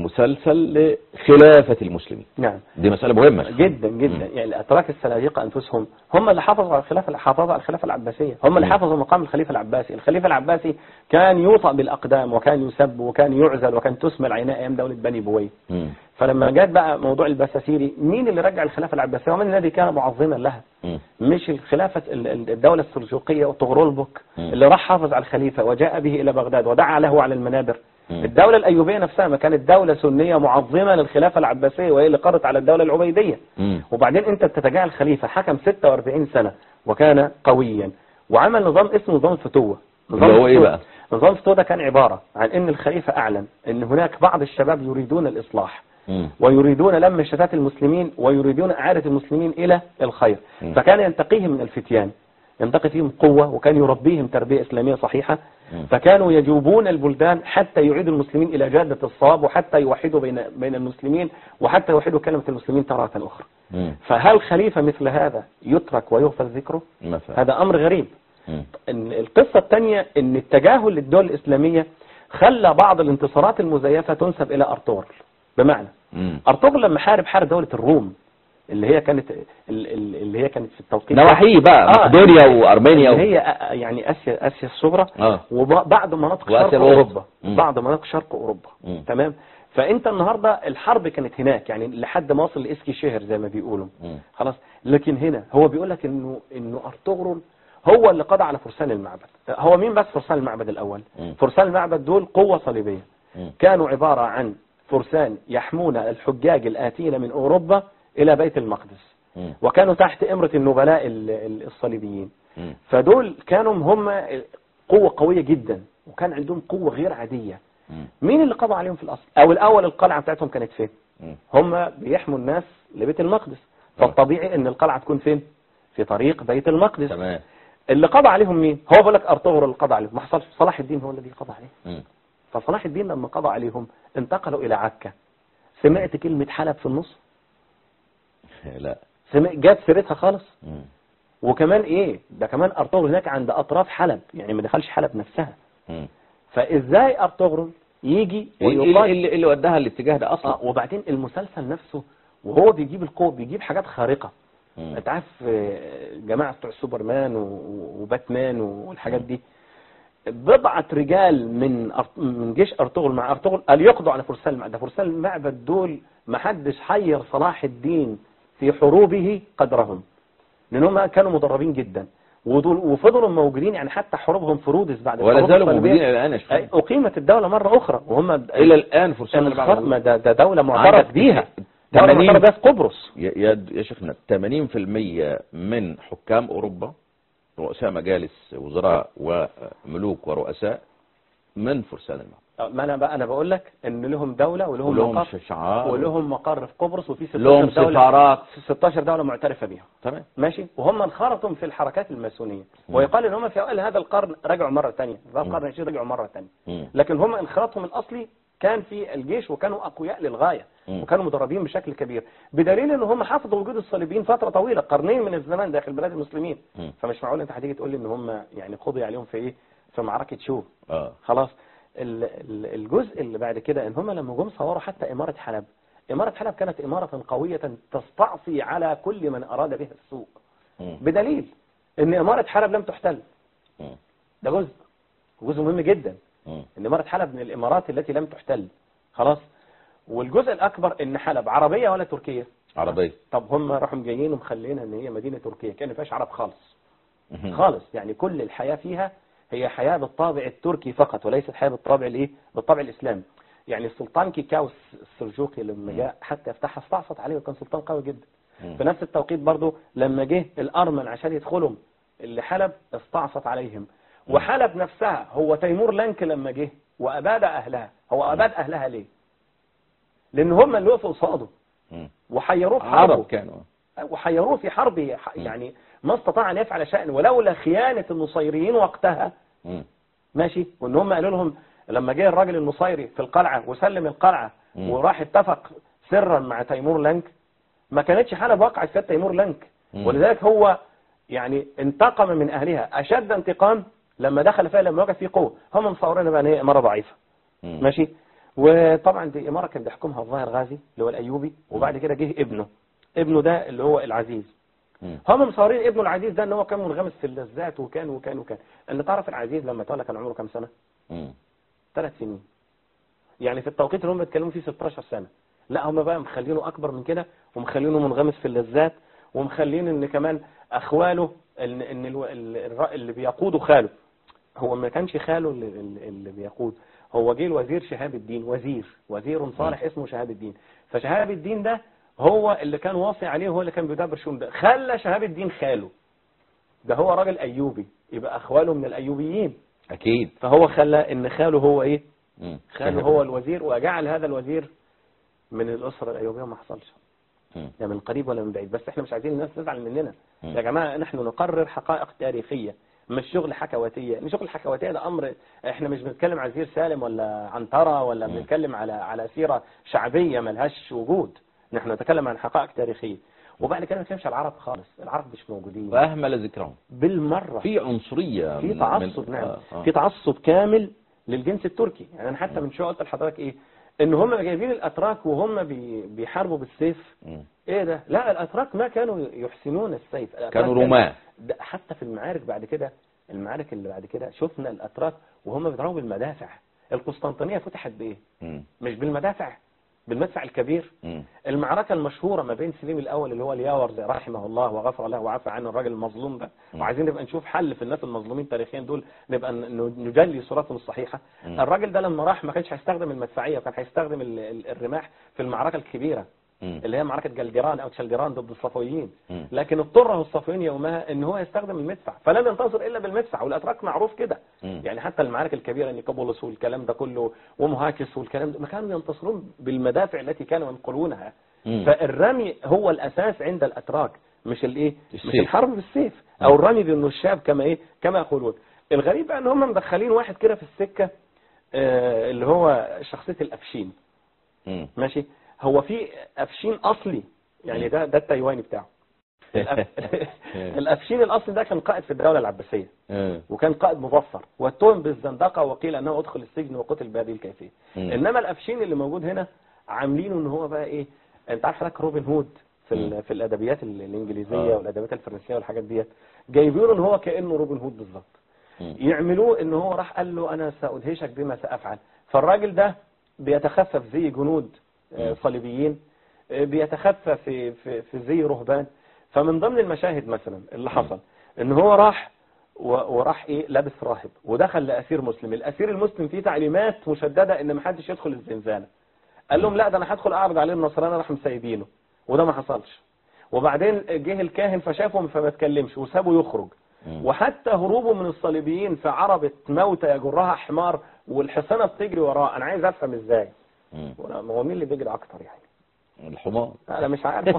المسلسل لخلافة المسلمين نعم دي مسألة مهمة جدا جدا يعني الاتراك السلاجقه انفسهم هم اللي حافظوا على الخلافه حافظوا على الخلافه العباسيه هم اللي مم. حافظوا مقام الخليفه العباسي الخليفه العباسي كان يوطأ بالاقدام وكان يسب وكان يعزل وكان تسمى العيناء ايام دوله بني بويه مم. فلما جت بقى موضوع البساسيري مين اللي رجع الخلافه العباسيه ومن الذي كان معظما لها مم. مش الخلافة ال- ال- الدولة السلجوقية وطغرلبك مم. اللي راح حافظ على الخليفة وجاء به إلى بغداد ودعا له على المنابر مم. الدولة الأيوبية نفسها ما كانت دولة سنية معظمة للخلافة العباسية وهي اللي قرت على الدولة العبيدية مم. وبعدين أنت بتتجاهل الخليفة حكم 46 سنة وكان قويا وعمل نظام اسمه نظام الفتوة نظام اللي هو إيه الفتوة- بقى؟ نظام الفتوة ده كان عبارة عن أن الخليفة أعلن أن هناك بعض الشباب يريدون الإصلاح مم. ويريدون لم شتات المسلمين ويريدون إعادة المسلمين إلى الخير م. فكان ينتقيهم من الفتيان ينتقي فيهم قوة وكان يربيهم تربية إسلامية صحيحة م. فكانوا يجوبون البلدان حتى يعيدوا المسلمين إلى جادة الصواب وحتى يوحدوا بين بين المسلمين وحتى يوحدوا كلمة المسلمين تارة أخرى مم. فهل خليفة مثل هذا يترك ويغفل ذكره مثلا هذا أمر غريب مم. إن القصة الثانية ان التجاهل للدول الإسلامية خلى بعض الانتصارات المزيفة تنسب إلى أرطغرل بمعنى مم. أرطغرل لما حارب حارب دولة الروم اللي هي كانت ال- ال- اللي هي كانت في التوقيت نواحيه بقى آه. مقدونيا وارمينيا اللي و... هي آه، يعني آسيا آسيا الصغرى اه وبعض مناطق وآسيا شرق الوسطى. أوروبا مم. بعض مناطق شرق أوروبا مم. تمام فأنت النهاردة الحرب كانت هناك يعني لحد ما وصل لإسكي شهر زي ما بيقولوا مم. خلاص لكن هنا هو بيقول لك انه انه ارطغرل هو اللي قضى على فرسان المعبد هو مين بس فرسان المعبد الاول مم. فرسان المعبد دول قوة صليبية مم. كانوا عبارة عن فرسان يحمون الحجاج الآتين من أوروبا إلى بيت المقدس مم. وكانوا تحت إمرة النبلاء ال- ال- الصليبيين مم. فدول كانوا هم قوة قوية جدا وكان عندهم قوة غير عادية مم. مين اللي قضى عليهم في الأصل أو الأول القلعة بتاعتهم كانت فين مم. هم بيحموا الناس لبيت المقدس فالطبيعي ان القلعة تكون فين في طريق بيت المقدس تمام اللي قضى عليهم مين هو بيقول لك ارطغرل اللي قضى عليهم ما حصلش صلاح الدين هو الذي قضى عليهم مم. فصلاح الدين لما قضى عليهم انتقلوا الى عكا سمعت كلمة حلب في النص لا سمع جاب سيرتها خالص مم. وكمان ايه ده كمان ارطغرل هناك عند اطراف حلب يعني ما دخلش حلب نفسها مم. فازاي ارطغرل يجي اللي, ويقال اللي, اللي وداها الاتجاه ده اصلا آه وبعدين المسلسل نفسه وهو بيجيب القوة بيجيب حاجات خارقة مم. انت عارف آه، جماعة بتوع سوبرمان و- وباتمان والحاجات دي بضعة رجال من أرط- من جيش ارطغرل مع ارطغرل قال يقضوا على فرسان المعبد ده فرسان المعبد دول ما حدش حير صلاح الدين في حروبه قدرهم لان هم كانوا مدربين جدا ودول وفضلوا موجودين يعني حتى حروبهم في رودس بعد ولا الحروب زالوا الصليبية، موجودين الى الان يا شيخ أي- اقيمت الدولة مرة اخرى وهم الى الان فرسان المعبد الخصم ده, ده دولة معترف عندك بيها دولة 80 معترف بيها في قبرص يا يا يا شيخنا 80% من حكام اوروبا رؤساء مجالس وزراء وملوك ورؤساء من فرسان المعبد ما انا بقى انا بقول لك ان لهم دولة ولهم ولهم مقر شعار ولهم مقر في قبرص وفي 16 لهم دولة سفارات 16 دولة معترفة بيها تمام ماشي وهم انخرطوا في الحركات الماسونية مم. ويقال ان هم في اوائل هذا القرن رجعوا مرة ثانية في مم. القرن العشرين رجعوا مرة ثانية مم. لكن هم انخراطهم الاصلي كان في الجيش وكانوا اقوياء للغاية مم. وكانوا مدربين بشكل كبير بدليل ان هم حافظوا وجود الصليبيين فترة طويلة قرنين من الزمان داخل بلاد المسلمين مم. فمش معقول انت هتيجي تقول لي ان هم يعني قضي عليهم في ايه في معركة شو اه خلاص ال- ال- الجزء اللي بعد كده ان هم لما جم صوروا حتى امارة حلب امارة حلب كانت امارة قوية تستعصي على كل من اراد بها السوء مم. بدليل ان امارة حلب لم تحتل مم. ده جزء جزء مهم جدا مم. ان امارة حلب من الامارات التي لم تحتل خلاص والجزء الاكبر ان حلب عربية ولا تركية عربية طب هم راحوا جايين ومخلينها ان هي مدينة تركية كان ما فيهاش عرب خالص مم. خالص يعني كل الحياة فيها هي حياة بالطابع التركي فقط وليست حياة بالطابع الايه بالطابع الاسلامي يعني السلطان كيكاوس السلجوقي لما جاء حتى يفتحها استعصت عليه وكان سلطان قوي جدا مم. في نفس التوقيت برضه لما جه الارمن عشان يدخلهم اللي حلب استعصت عليهم وحلب نفسها هو تيمور لانك لما جه واباد اهلها هو اباد اهلها ليه لان هم اللي وقفوا قصاده مم. وحيروه في عرب حربه كانوا وحيروه في حربه ح- يعني ما استطاع ان يفعل شأن ولولا خيانة النصيريين وقتها مم. ماشي وان هم قالوا لهم لما جه الراجل النصيري في القلعة وسلم القلعة مم. وراح اتفق سرا مع تيمور لانك ما كانتش حلب وقعت فيها تيمور لانك مم. ولذلك هو يعني انتقم من اهلها اشد انتقام لما دخل فيها لما وجد فيه قوه هم مصورين بقى ان هي اماره ضعيفه مم. ماشي وطبعا دي اماره كان بيحكمها الظاهر غازي اللي هو الايوبي وبعد كده جه ابنه ابنه ده اللي هو العزيز مم. هم مصورين ابنه العزيز ده ان هو كان منغمس في اللذات وكان وكان وكان ان تعرف العزيز لما تولى كان عمره كام سنه مم. ثلاث سنين يعني في التوقيت اللي هم بيتكلموا فيه 16 سنه لا هم بقى مخلينه اكبر من كده ومخلينه منغمس في اللذات ومخلين ان كمان اخواله ان ان الو- ال- الر- اللي بيقوده خاله هو ما كانش خاله اللي, اللي اللي بيقود هو جه الوزير شهاب الدين وزير وزير صالح اسمه شهاب الدين فشهاب الدين ده هو اللي كان واصي عليه وهو اللي كان بيدبر شؤون ده خلى شهاب الدين خاله ده هو راجل ايوبي يبقى اخواله من الايوبيين اكيد فهو خلى ان خاله هو ايه مم. خاله هو الوزير وجعل هذا الوزير من الأسرة الأيوبية ما حصلش مم. لا من قريب ولا من بعيد بس احنا مش عايزين الناس تزعل مننا مم. يا جماعة نحن نقرر حقائق تاريخية مش شغل حكواتية ان شغل الحكواتية ده امر احنا مش بنتكلم على زير سالم ولا عنترة ولا مم. بنتكلم على على سيرة شعبية ملهاش وجود نحن نتكلم عن حقائق تاريخية وبعد كده ما نتكلمش على العرب خالص العرب مش موجودين واهمل ذكرهم بالمرة في عنصرية في من- تعصب من- نعم آه، آه. في تعصب كامل للجنس التركي يعني انا حتى من شويه قلت لحضرتك ايه ان هم جايبين الاتراك وهم بي- بيحاربوا بالسيف مم. ايه ده لا الاتراك ما كانوا يحسنون السيف الأتراك كانوا رماة ده حتى في المعارك بعد كده المعارك اللي بعد كده شفنا الاتراك وهم بيضربوا بالمدافع القسطنطينيه فتحت بايه مم. مش بالمدافع بالمدفع الكبير مم. المعركة المشهورة ما بين سليم الأول اللي هو الياورز رحمه الله وغفر له وعفى عنه الراجل المظلوم ده مم. وعايزين نبقى نشوف حل في الناس المظلومين تاريخيا دول نبقى ن- نجلي صورتهم الصحيحة مم. الراجل ده لما راح ما كانش هيستخدم المدفعية وكان هيستخدم ال- ال- الرماح في المعركة الكبيرة مم. اللي هي معركة جلجران أو تشلجران ضد الصفويين مم. لكن اضطره الصفويين يومها ان هو يستخدم المدفع فلم ينتصر الا بالمدفع والاتراك معروف كده مم. يعني حتى المعارك الكبيره نيكوبولوس والكلام ده كله ومهاكس والكلام ده ما كانوا ينتصرون بالمدافع التي كانوا ينقلونها مم. فالرمي هو الاساس عند الاتراك مش الايه مش السيف. الحرب بالسيف او الرمي بالنشاب كما ايه كما يقولون الغريب بقى ان هم مدخلين واحد كده في السكه آه، اللي هو شخصيه الافشين مم. ماشي هو في افشين اصلي يعني ده ده التايواني بتاعه الافشين الاصلي ده كان قائد في الدوله العباسيه آه. وكان قائد مظفر واتهم بالزندقه وقيل انه ادخل السجن وقتل بهذه الكيفيه مم. انما الافشين اللي موجود هنا عاملينه ان هو بقى ايه انت عارف حضرتك روبن هود في ال- في الادبيات ال- الانجليزيه آه. والادبيات الفرنسيه والحاجات ديت جايبينه ان هو كانه روبن هود بالظبط مم. يعملوه ان هو راح قال له انا سادهشك بما سافعل فالراجل ده بيتخفف زي جنود آه، مم. صليبيين آه، بيتخفف في في في زي رهبان فمن ضمن المشاهد مثلا اللي حصل ان هو راح و- وراح ايه لابس راهب ودخل لاسير مسلم الاسير المسلم فيه تعليمات مشدده ان ما حدش يدخل الزنزانه قال لهم لا ده انا هدخل اعرض عليه النصرانه راح مسيبينه وده ما حصلش وبعدين جه الكاهن فشافهم فما اتكلمش وسابه يخرج مم. وحتى هروبه من الصليبيين في عربة موتى يجرها حمار والحصانة بتجري وراه انا عايز افهم ازاي مم. وأنا- هو مين اللي بيجري اكتر يعني الحمار انا مش عارف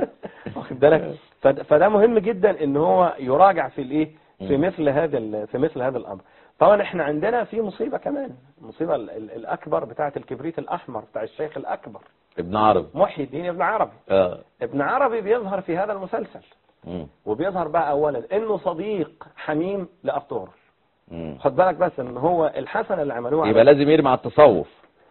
واخد بالك فد- فده مهم جدا ان هو يراجع في الايه في مم. مثل هذا ال- في مثل هذا الامر طبعا احنا عندنا في مصيبه كمان المصيبه ال- ال- الاكبر بتاعه الكبريت الاحمر بتاع الشيخ الاكبر ابن عربي محي الدين ابن عربي اه ابن عربي بيظهر في هذا المسلسل مم. وبيظهر بقى اولا انه صديق حميم لارطغرل مم. خد بالك بس ان هو الحسنه اللي عملوها يبقى على- لازم يرمي على التصوف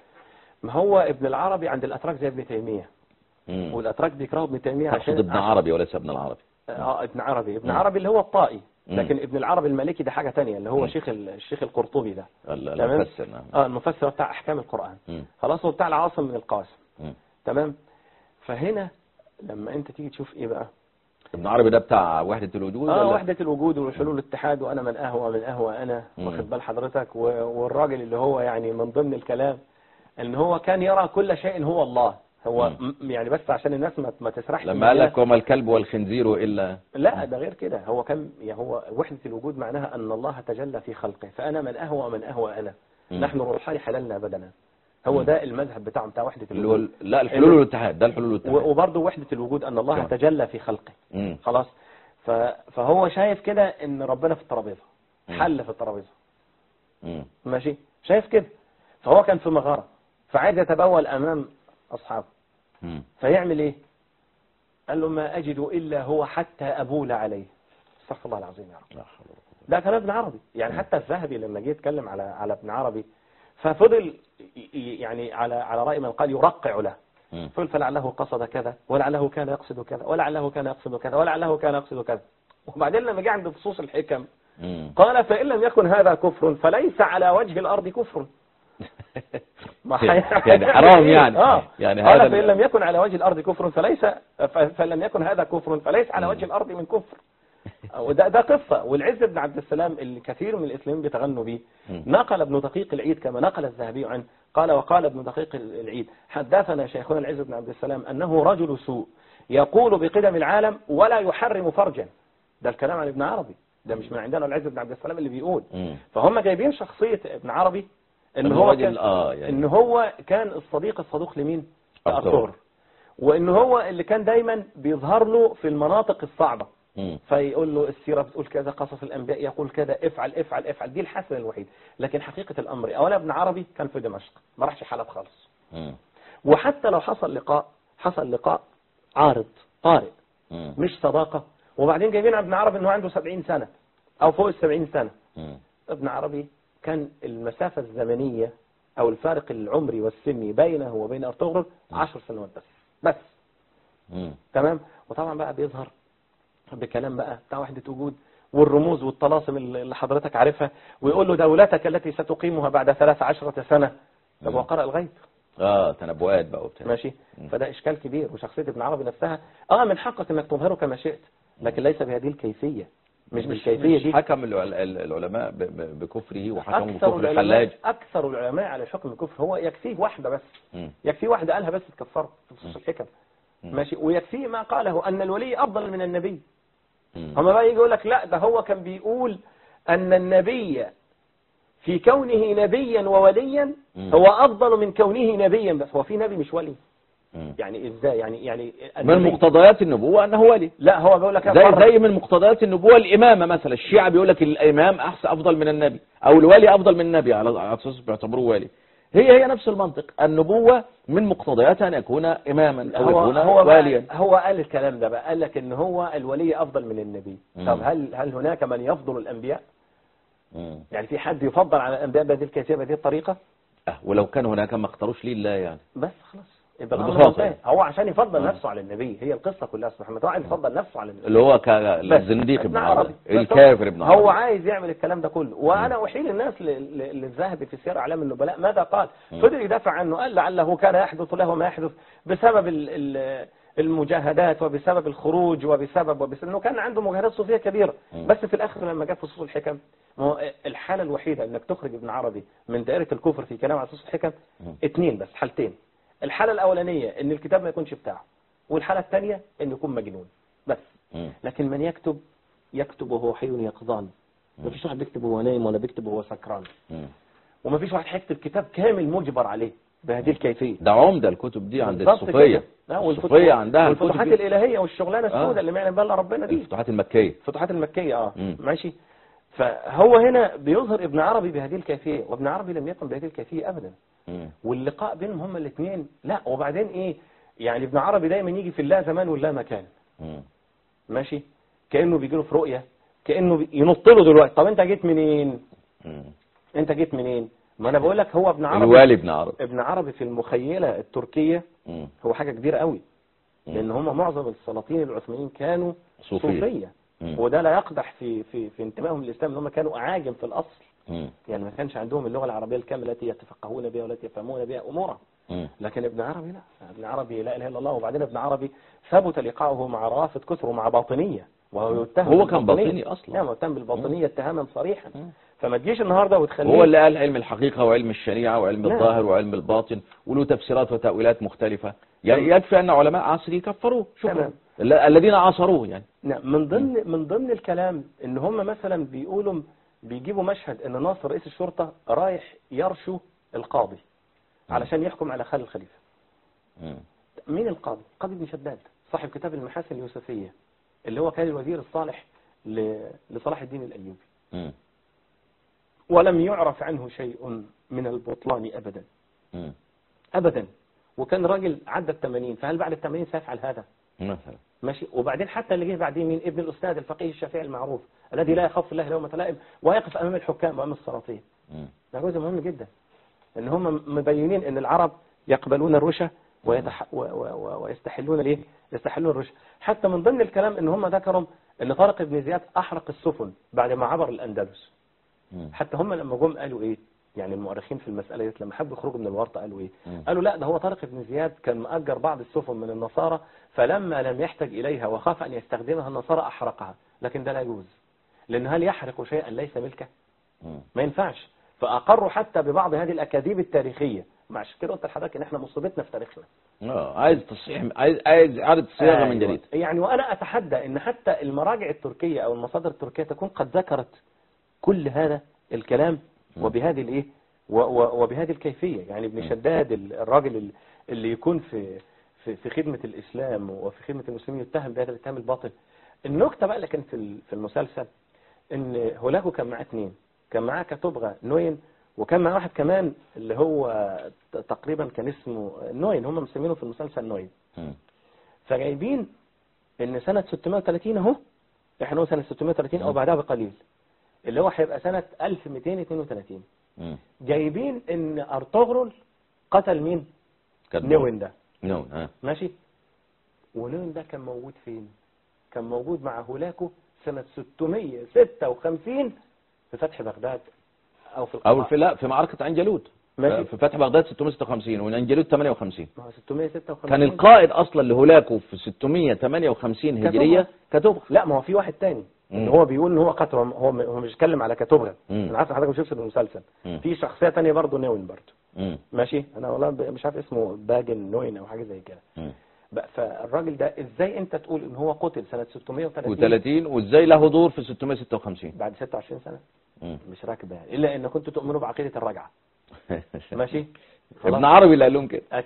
ما هو ابن العربي عند الاتراك زي ابن تيميه مم. والاتراك بيكرهوا ابن تيميه تقصد عشان ابن عربي وليس ابن العربي اه ابن عربي ابن مم. عربي اللي هو الطائي مم. لكن ابن العربي المالكي ده حاجه تانية اللي هو مم. شيخ ال- الشيخ القرطبي ده ال- تمام؟ المفسر نعم اه المفسر بتاع احكام القران مم. خلاص هو بتاع العاصم من القاسم مم. تمام فهنا لما انت تيجي تشوف ايه بقى ابن عربي ده بتاع وحدة الوجود اه ولا؟ وحدة الوجود والحلول الاتحاد وانا من اهوى من اهوى انا مم. واخد بال حضرتك و- والراجل اللي هو يعني من ضمن الكلام ان هو كان يرى كل شيء هو الله هو مم. م- يعني بس عشان الناس ما ما تسرحش لما قال معايا. لك وما الكلب والخنزير إلا لا ده غير كده هو كان يعني هو وحدة الوجود معناها أن الله تجلى في خلقه فأنا من أهوى من أهوى أنا مم. نحن روحان حللنا بدنا هو مم. ده المذهب بتاعهم بتاع وحدة اللي هو الوجود لا الحلول والاتحاد ده الحلول والاتحاد و- وبرضه وحدة الوجود أن الله تمام. تجلى في خلقه مم. خلاص ف- فهو شايف كده أن ربنا في الترابيزة مم. حل في الترابيزة مم. ماشي شايف كده فهو كان في مغارة فعايز يتبول أمام أصحابه مم. فيعمل إيه قال له ما أجد إلا هو حتى أبول عليه استغفر الله العظيم يا رب لا حول ولا قوة. ده كلام ابن عربي يعني حتى الذهبي لما جه يتكلم على على ابن عربي ففضل ي- ي- يعني على على رأي من قال يرقع له مم. فقل فلعله قصد كذا ولعله كان يقصد كذا ولعله كان يقصد كذا ولعله كان يقصد كذا وبعدين لما جه عند فصوص الحكم مم. قال فإن لم يكن هذا كفر فليس على وجه الأرض كفر ما حي- يعني حرام يعني اه يعني قال هذا فإن ال- لم يكن على وجه الأرض كفر فليس ف- فإن لم يكن هذا كفر فليس على مم. وجه الأرض من كفر وده ده قصة والعز بن عبد السلام اللي كثير من الإسلام بيتغنوا به مم. نقل ابن دقيق العيد كما نقل الذهبي عنه قال وقال ابن دقيق العيد حدثنا شيخنا العز بن عبد السلام أنه رجل سوء يقول بقدم العالم ولا يحرم فرجا ده الكلام عن ابن عربي ده مش من عندنا العز بن عبد السلام اللي بيقول مم. فهم جايبين شخصية ابن عربي ان إنه هو راجل- كان آه، يعني. ان هو كان الصديق الصدوق لمين أرطغرل. لأرطغرل وان هو اللي كان دايما بيظهر له في المناطق الصعبة مم. فيقول له السيرة بتقول كذا قصص الأنبياء يقول كذا افعل افعل افعل دي الحسنة الوحيد لكن حقيقة الأمر أولا ابن عربي كان في دمشق ما راحش حلب خالص مم. وحتى لو حصل لقاء حصل لقاء عارض طارئ مم. مش صداقة وبعدين جايبين ابن عربي انه عنده 70 سنة او فوق ال 70 سنة مم. ابن عربي كان المسافة الزمنية او الفارق العمري والسني بينه وبين ارطغرل 10 سنوات بس بس مم. تمام وطبعا بقى بيظهر بكلام بقى بتاع وحدة وجود والرموز والطلاسم اللي حضرتك عارفها ويقول له دولتك التي ستقيمها بعد 13 سنة طب هو قرأ الغيب اه تنبؤات بقى وبتاع ماشي مم. فده اشكال كبير وشخصية ابن عربي نفسها اه من حقك انك تظهره كما شئت لكن ليس بهذه الكيفية مش بالكيفية مش دي حكم العل- ال- العلماء ب- ب- بكفره وحكموا اكثر بكفر العلماء الحلاج اكثر العلماء على الحكم الكفر هو يكفيه واحدة بس مم. يكفيه واحدة قالها بس تكفره في خصوص الحكم مم. ماشي ويكفيه ما قاله ان الولي افضل من النبي مم. هم بقى يجي يقول لك لا ده هو كان بيقول ان النبي في كونه نبيا ووليا مم. هو افضل من كونه نبيا بس هو في نبي مش ولي مم. يعني ازاي يعني يعني من النبي- مقتضيات النبوة أنه ولي لا هو بيقول لك زي فرق. زي من مقتضيات النبوة الإمامة مثلا الشيعة بيقول لك الإمام أحسن أفضل من النبي أو الولي أفضل من النبي على على أساس بيعتبروه ولي هي هي نفس المنطق النبوة من مقتضياتها أن يكون إماما أو هو يكون هو واليا بقى- هو قال الكلام ده بقى قال لك ان هو الولي افضل من النبي مم. طب هل هل هناك من يفضل الانبياء مم. يعني في حد يفضل على الانبياء بهذه الكيفيه بهذه الطريقه أه ولو كان هناك ما اختاروش ليه الله يعني بس خلاص يبقى ببساطة الامر انتهى يعني. هو عشان يفضل مم. نفسه على النبي هي القصه كلها سبحان الله هو عايز يفضل نفسه على النبي اللي هو بس. كالزنديق ابن ابن عربي بس هو- الكافر ابن عربي هو عايز يعمل الكلام ده كله وانا احيل الناس ل- ل- للذهبي في سير اعلام النبلاء ماذا قال مم. فضل يدافع عنه قال لعله كان يحدث له ما يحدث بسبب ال- ال- المجاهدات وبسبب الخروج وبسبب وبسبب انه كان عنده مجاهدات صوفيه كبيره مم. بس في الاخر لما جاء في صوص الحكم ما هو الحاله الوحيده انك تخرج ابن عربي من دائره الكفر في كلام على صوص الحكم مم. اثنين بس حالتين الحاله الاولانيه ان الكتاب ما يكونش بتاعه والحاله الثانيه انه يكون مجنون بس مم. لكن من يكتب يكتب وهو حي يقظان ما فيش واحد بيكتب وهو نايم ولا بيكتب وهو سكران مم. وما فيش واحد هيكتب كتاب كامل مجبر عليه بهذه الكيفيه ده عمدة الكتب دي عند بالظبط الصوفية كده. لا، والفتوح- الصوفية عندها الكتب والفتوحات دي. الالهيه والشغلانه السوداء آه. اللي ما يعلم بها الا ربنا دي الفتوحات المكية الفتوحات المكيه اه مم. ماشي فهو هنا بيظهر ابن عربي بهذه الكيفيه وابن عربي لم يكن بهذه الكيفيه ابدا مم. واللقاء بينهم هما الاثنين لا وبعدين ايه يعني ابن عربي دايما يجي في اللا زمان واللا مكان مم. ماشي كانه بيجي له في رؤيه كانه بي- ينط له دلوقتي طب انت جيت منين مم. انت جيت منين ما انا بقول لك هو ابن عربي الوالي ابن عربي ابن عربي في المخيله التركيه مم. هو حاجه كبيره قوي مم. لان هم معظم السلاطين العثمانيين كانوا صوفية. صوفيه مم. وده لا يقدح في في في انتمائهم للاسلام ان هم كانوا اعاجم في الاصل مم. يعني ما كانش عندهم اللغه العربيه الكامله التي يتفقهون بها والتي يفهمون بها امورا مم. لكن ابن عربي لا ابن عربي لا اله الا الله وبعدين ابن عربي ثبت لقاؤه مع رافض كثر ومع باطنيه وهو يتهم هو كان بالباطنية. باطني أصلا. نعم متهم بالباطنيه اتهاما صريحا مم. فما تجيش النهارده وتخليه هو اللي قال علم الحقيقة وعلم الشريعة وعلم نعم. الظاهر وعلم الباطن وله تفسيرات وتأويلات مختلفة يعني يكفي أن علماء عصره كفروه شكرا تمام. ال- الذين عاصروه يعني نعم من ضمن من ضمن الكلام ان هم مثلا بيقولوا بيجيبوا مشهد ان ناصر رئيس الشرطه رايح يرشو القاضي علشان يحكم على خال الخليفه مم. مين القاضي؟ قاضي بن شداد صاحب كتاب المحاسن اليوسفيه اللي هو كان الوزير الصالح ل- لصلاح الدين الايوبي مم. ولم يعرف عنه شيء من البطلان ابدا مم. ابدا وكان راجل عدى ال 80 فهل بعد ال 80 سيفعل هذا؟ مثلا ماشي وبعدين حتى اللي جه بعدين مين ابن الاستاذ الفقيه الشافعي المعروف الذي لا يخاف الله لومة لائم ويقف امام الحكام وامام السلاطين مم. ده جزء مهم جدا ان هم مبينين ان العرب يقبلون الرشا ويتح... و... و... و... ويستحلون الايه يستحلون الرشا حتى من ضمن الكلام ان هم ذكروا ان طارق بن زياد احرق السفن بعد ما عبر الاندلس مم. حتى هم لما جم قالوا ايه يعني المؤرخين في المسألة دي لما حبوا يخرجوا من الورطة قالوا ايه مم. قالوا لا ده هو طارق بن زياد كان مأجر بعض السفن من النصارى فلما لم يحتج إليها وخاف أن يستخدمها النصارى أحرقها لكن ده لا يجوز لأن هل يحرق شيئا ليس ملكه مم. ما ينفعش فأقروا حتى ببعض هذه الأكاذيب التاريخية مع عشان كده قلت لحضرتك إن إحنا مصيبتنا في تاريخنا اه عايز تصحيح عايز عايز اعاده صياغه من أيوة. جديد يعني وأنا أتحدى إن حتى المراجع التركية أو المصادر التركية تكون قد ذكرت كل هذا الكلام م. وبهذه الإيه و- و- وبهذه الكيفية يعني ابن م. شداد ال- الراجل ال- اللي يكون في في في خدمة الإسلام وفي خدمة المسلمين يتهم بهذا الاتهام الباطل النكتة بقى اللي كانت في ال- في المسلسل إن هولاكو كان معاه اثنين كان معاه كتبغى نوين وكان معاه واحد كمان اللي هو ت- تقريبا كان اسمه نوين هم مسمينه في المسلسل نوين مم. فجايبين ان سنة 630 اهو احنا هو سنة 630 او مم. بعدها بقليل اللي هو هيبقى سنة 1232 مم. جايبين ان ارطغرل قتل مين كان نوين ده نون اه ماشي ونوين ده كان موجود فين كان موجود مع هولاكو سنة 656 في فتح بغداد او في او القضاء في لا في معركه عنجلود ماشي. في فتح بغداد 656 وعنجلود 58 ما هو 656 كان القائد اصلا لهولاكو في 658 هجريه كتبغى لا ما هو في واحد تاني ان مم. هو بيقول ان هو قتل هو هو هو مش بيتكلم على كتبغى مم. انا عارف إن حضرتك مش شفت المسلسل مم. في شخصيه تانية برضه نوين برضه مم. ماشي انا والله ب- مش عارف اسمه باجن نوين او حاجه زي كده مم. بقى فالراجل ده ازاي انت تقول ان هو قتل سنه 630 و30 وازاي له دور في 656 بعد 26 سنه مم. مش راكبه الا ان كنتوا تؤمنوا بعقيده الرجعه ماشي خلاص. ابن عربي اللي قال لهم كده اكيد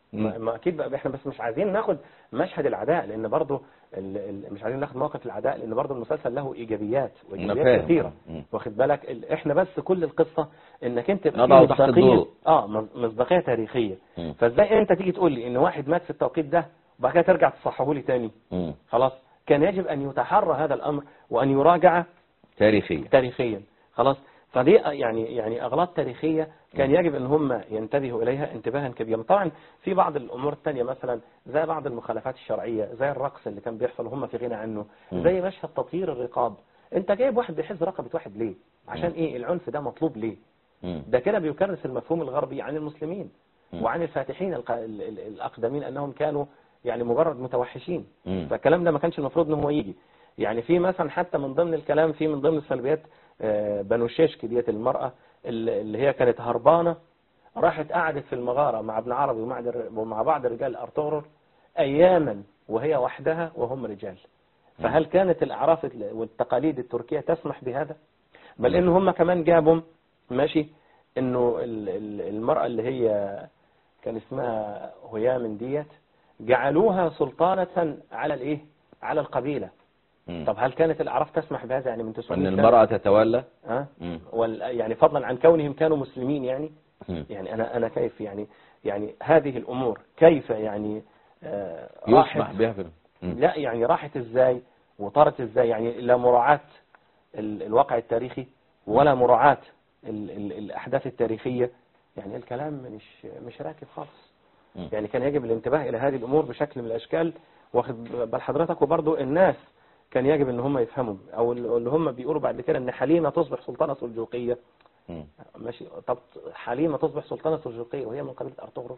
ما ما اكيد بقى احنا بس مش عايزين ناخد مشهد العداء لان برضه ال... ال... مش عايزين ناخد موقف العداء لان برضه المسلسل له ايجابيات أنا وايجابيات فاهم. كثيره مم. واخد بالك ال... احنا بس كل القصه انك انت يبقى نضعه في تحت مصداقيه الضوء. اه مص- مصداقيه تاريخيه مم. فازاي انت تيجي تقول لي ان واحد مات في التوقيت ده وبعد كده ترجع تصححه لي تاني مم. خلاص كان يجب ان يتحرى هذا الامر وان يراجع تاريخيا تاريخيا خلاص فدي يعني يعني اغلاط تاريخيه كان يجب ان هم ينتبهوا اليها انتباها كبيرا طبعا في بعض الامور الثانيه مثلا زي بعض المخالفات الشرعيه زي الرقص اللي كان بيحصل وهم في غنى عنه مم. زي مشهد تطهير الرقاب انت جايب واحد بيحز رقبه واحد ليه عشان ايه العنف ده مطلوب ليه مم. ده كده بيكرس المفهوم الغربي عن المسلمين مم. وعن الفاتحين الق- ال- ال- الاقدمين انهم كانوا يعني مجرد متوحشين مم. فالكلام ده ما كانش المفروض ان هو يجي يعني في مثلا حتى من ضمن الكلام في من ضمن السلبيات آه، بنو شيشك ديت المرأة اللي اللي هي كانت هربانة راحت قعدت في المغارة مع ابن عربي ومع در- ومع بعض رجال أرطغرل أياما وهي وحدها وهم رجال فهل كانت الأعراف ال- والتقاليد التركية تسمح بهذا بل إن هم كمان جابوا ماشي إنه ال- ال- المرأة اللي هي كان اسمها هيامن ديت جعلوها سلطانة على الإيه على القبيلة مم. طب هل كانت الأعراف تسمح بهذا يعني من 900 وان سنة؟ المرأة تتولى ها مم. وال يعني فضلا عن كونهم كانوا مسلمين يعني مم. يعني انا انا كيف يعني يعني هذه الامور كيف يعني آه، راحت يسمح بها في مم. لا يعني راحت ازاي وطارت ازاي يعني لا مراعاة ال- الواقع التاريخي ولا مراعاة ال- ال- الاحداث التاريخية يعني الكلام مش مش راكب خالص مم. يعني كان يجب الانتباه الى هذه الامور بشكل من الاشكال واخد بال حضرتك وبرضه الناس كان يجب ان هم يفهموا او اللي هم بيقولوا بعد كده ان حليمه تصبح سلطانه سلجوقيه مم. ماشي طب حليمه تصبح سلطانه سلجوقيه وهي من قبيله ارطغرل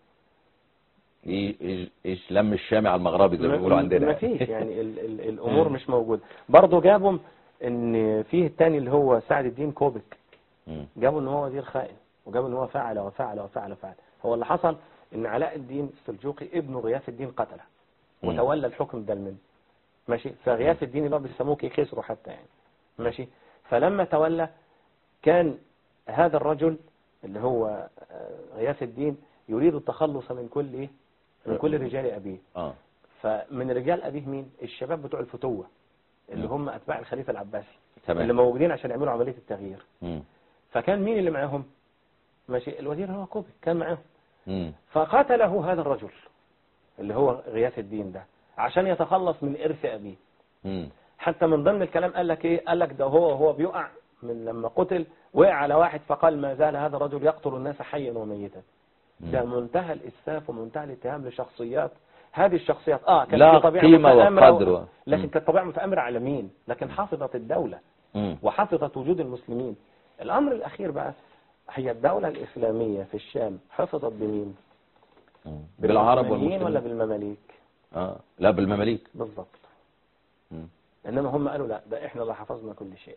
ايه ايش ايش لم الشامع المغربي زي ما بيقولوا عندنا ما فيش يعني ال ال الامور مش موجوده برضه جابوا ان فيه الثاني اللي هو سعد الدين كوبك مم. جابوا ان هو وزير خائن وجابوا ان هو فعل وفعل وفعل وفعل هو اللي حصل ان علاء الدين السلجوقي ابن غياث الدين قتله مم. وتولى الحكم ده المن ماشي فغياث الدين اللي هو بيسموه كي خسروا حتى يعني ماشي فلما تولى كان هذا الرجل اللي هو آه، غياث الدين يريد التخلص من كل ايه من كل رجال ابيه اه فمن رجال ابيه مين الشباب بتوع الفتوه اللي مم. هم اتباع الخليفه العباسي تمام. اللي موجودين عشان يعملوا عمليه التغيير مم. فكان مين اللي معاهم ماشي الوزير هو كوبي كان معاهم مم. فقتله هذا الرجل اللي هو غياث الدين ده عشان يتخلص من إرث أبيه مم. حتى من ضمن الكلام قال لك إيه قال لك ده هو هو بيقع من لما قتل وقع على واحد فقال ما زال هذا الرجل يقتل الناس حيا وميتا ده منتهى الإسفاف ومنتهى الاتهام لشخصيات هذه الشخصيات اه كانت لا في طبيعة قيمة متآمرة وقدر. و- لكن مم. كانت طبيعة متآمرة على مين لكن حافظت الدولة مم. وحفظت وجود المسلمين الأمر الأخير بقى هي الدولة الإسلامية في الشام حفظت بمين مم. بالعرب بالعثمانيين ولا والمسلمين بالمماليك اه لا بالمماليك بالضبط مم. انما هم قالوا لا ده احنا اللي حفظنا كل شيء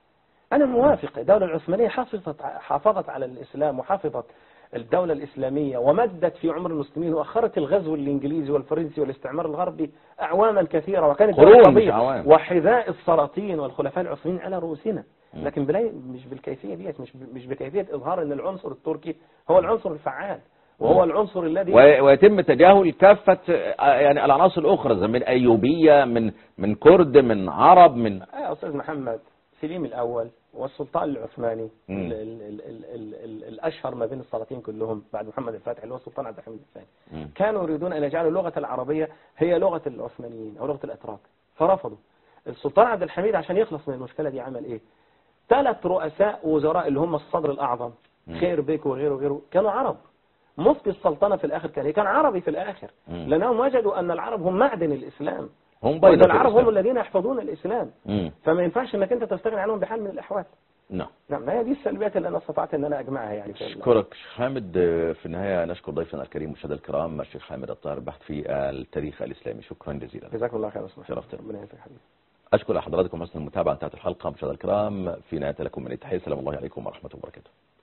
انا موافق الدولة العثمانية حافظت حافظت على الاسلام وحافظت الدولة الإسلامية ومدت في عمر المسلمين وأخرت الغزو الإنجليزي والفرنسي والاستعمار الغربي أعواما كثيرة وكانت قرون دولة مش قوية. أعوام. وحذاء السلاطين والخلفاء العثمانيين على رؤوسنا مم. لكن بلا مش بالكيفية ديت مش مش بكيفية إظهار أن العنصر التركي هو العنصر الفعال وهو العنصر الذي و- ويتم تجاهل كافة آه، يعني العناصر الأخرى زي من أيوبية من من كرد من عرب من آه يا أستاذ محمد سليم الأول والسلطان العثماني مم. ال ال ال ال ال ال الأشهر ما بين السلاطين كلهم بعد محمد الفاتح اللي هو السلطان عبد الحميد الثاني مم. كانوا يريدون أن يجعلوا اللغة العربية هي لغة العثمانيين أو لغة الأتراك فرفضوا السلطان عبد الحميد عشان يخلص من المشكلة دي عمل إيه ثلاث رؤساء وزراء اللي هم الصدر الأعظم مم. خير بيك وغيره وغيره كانوا عرب مفتي السلطنة في الآخر كان إيه؟ كان عربي في الآخر مم. لأنهم وجدوا أن العرب هم معدن الإسلام هم وأن بيضة في العرب هم الإسلام. الذين يحفظون الإسلام مم. فما ينفعش انك انت تستغني عنهم بحال من الاحوال نعم نعم هي دي السلبيات اللي انا استطعت ان انا اجمعها يعني في ال- أشكرك شيخ حامد آه، في النهاية نشكر ضيفنا الكريم مشاهدينا الكرام الشيخ حامد الطاهر البحث في التاريخ الإسلامي شكرا جزيلا جزاكم الله خير يا أستاذ محمد. شرفتنا. ربنا يعزك حبيبي أشكر حضراتكم حسن المتابعة انتهت الحلقة مشاهدينا الكرام في نهاية لكم من التحية السلام الله عليكم ورحمة الله وبركاته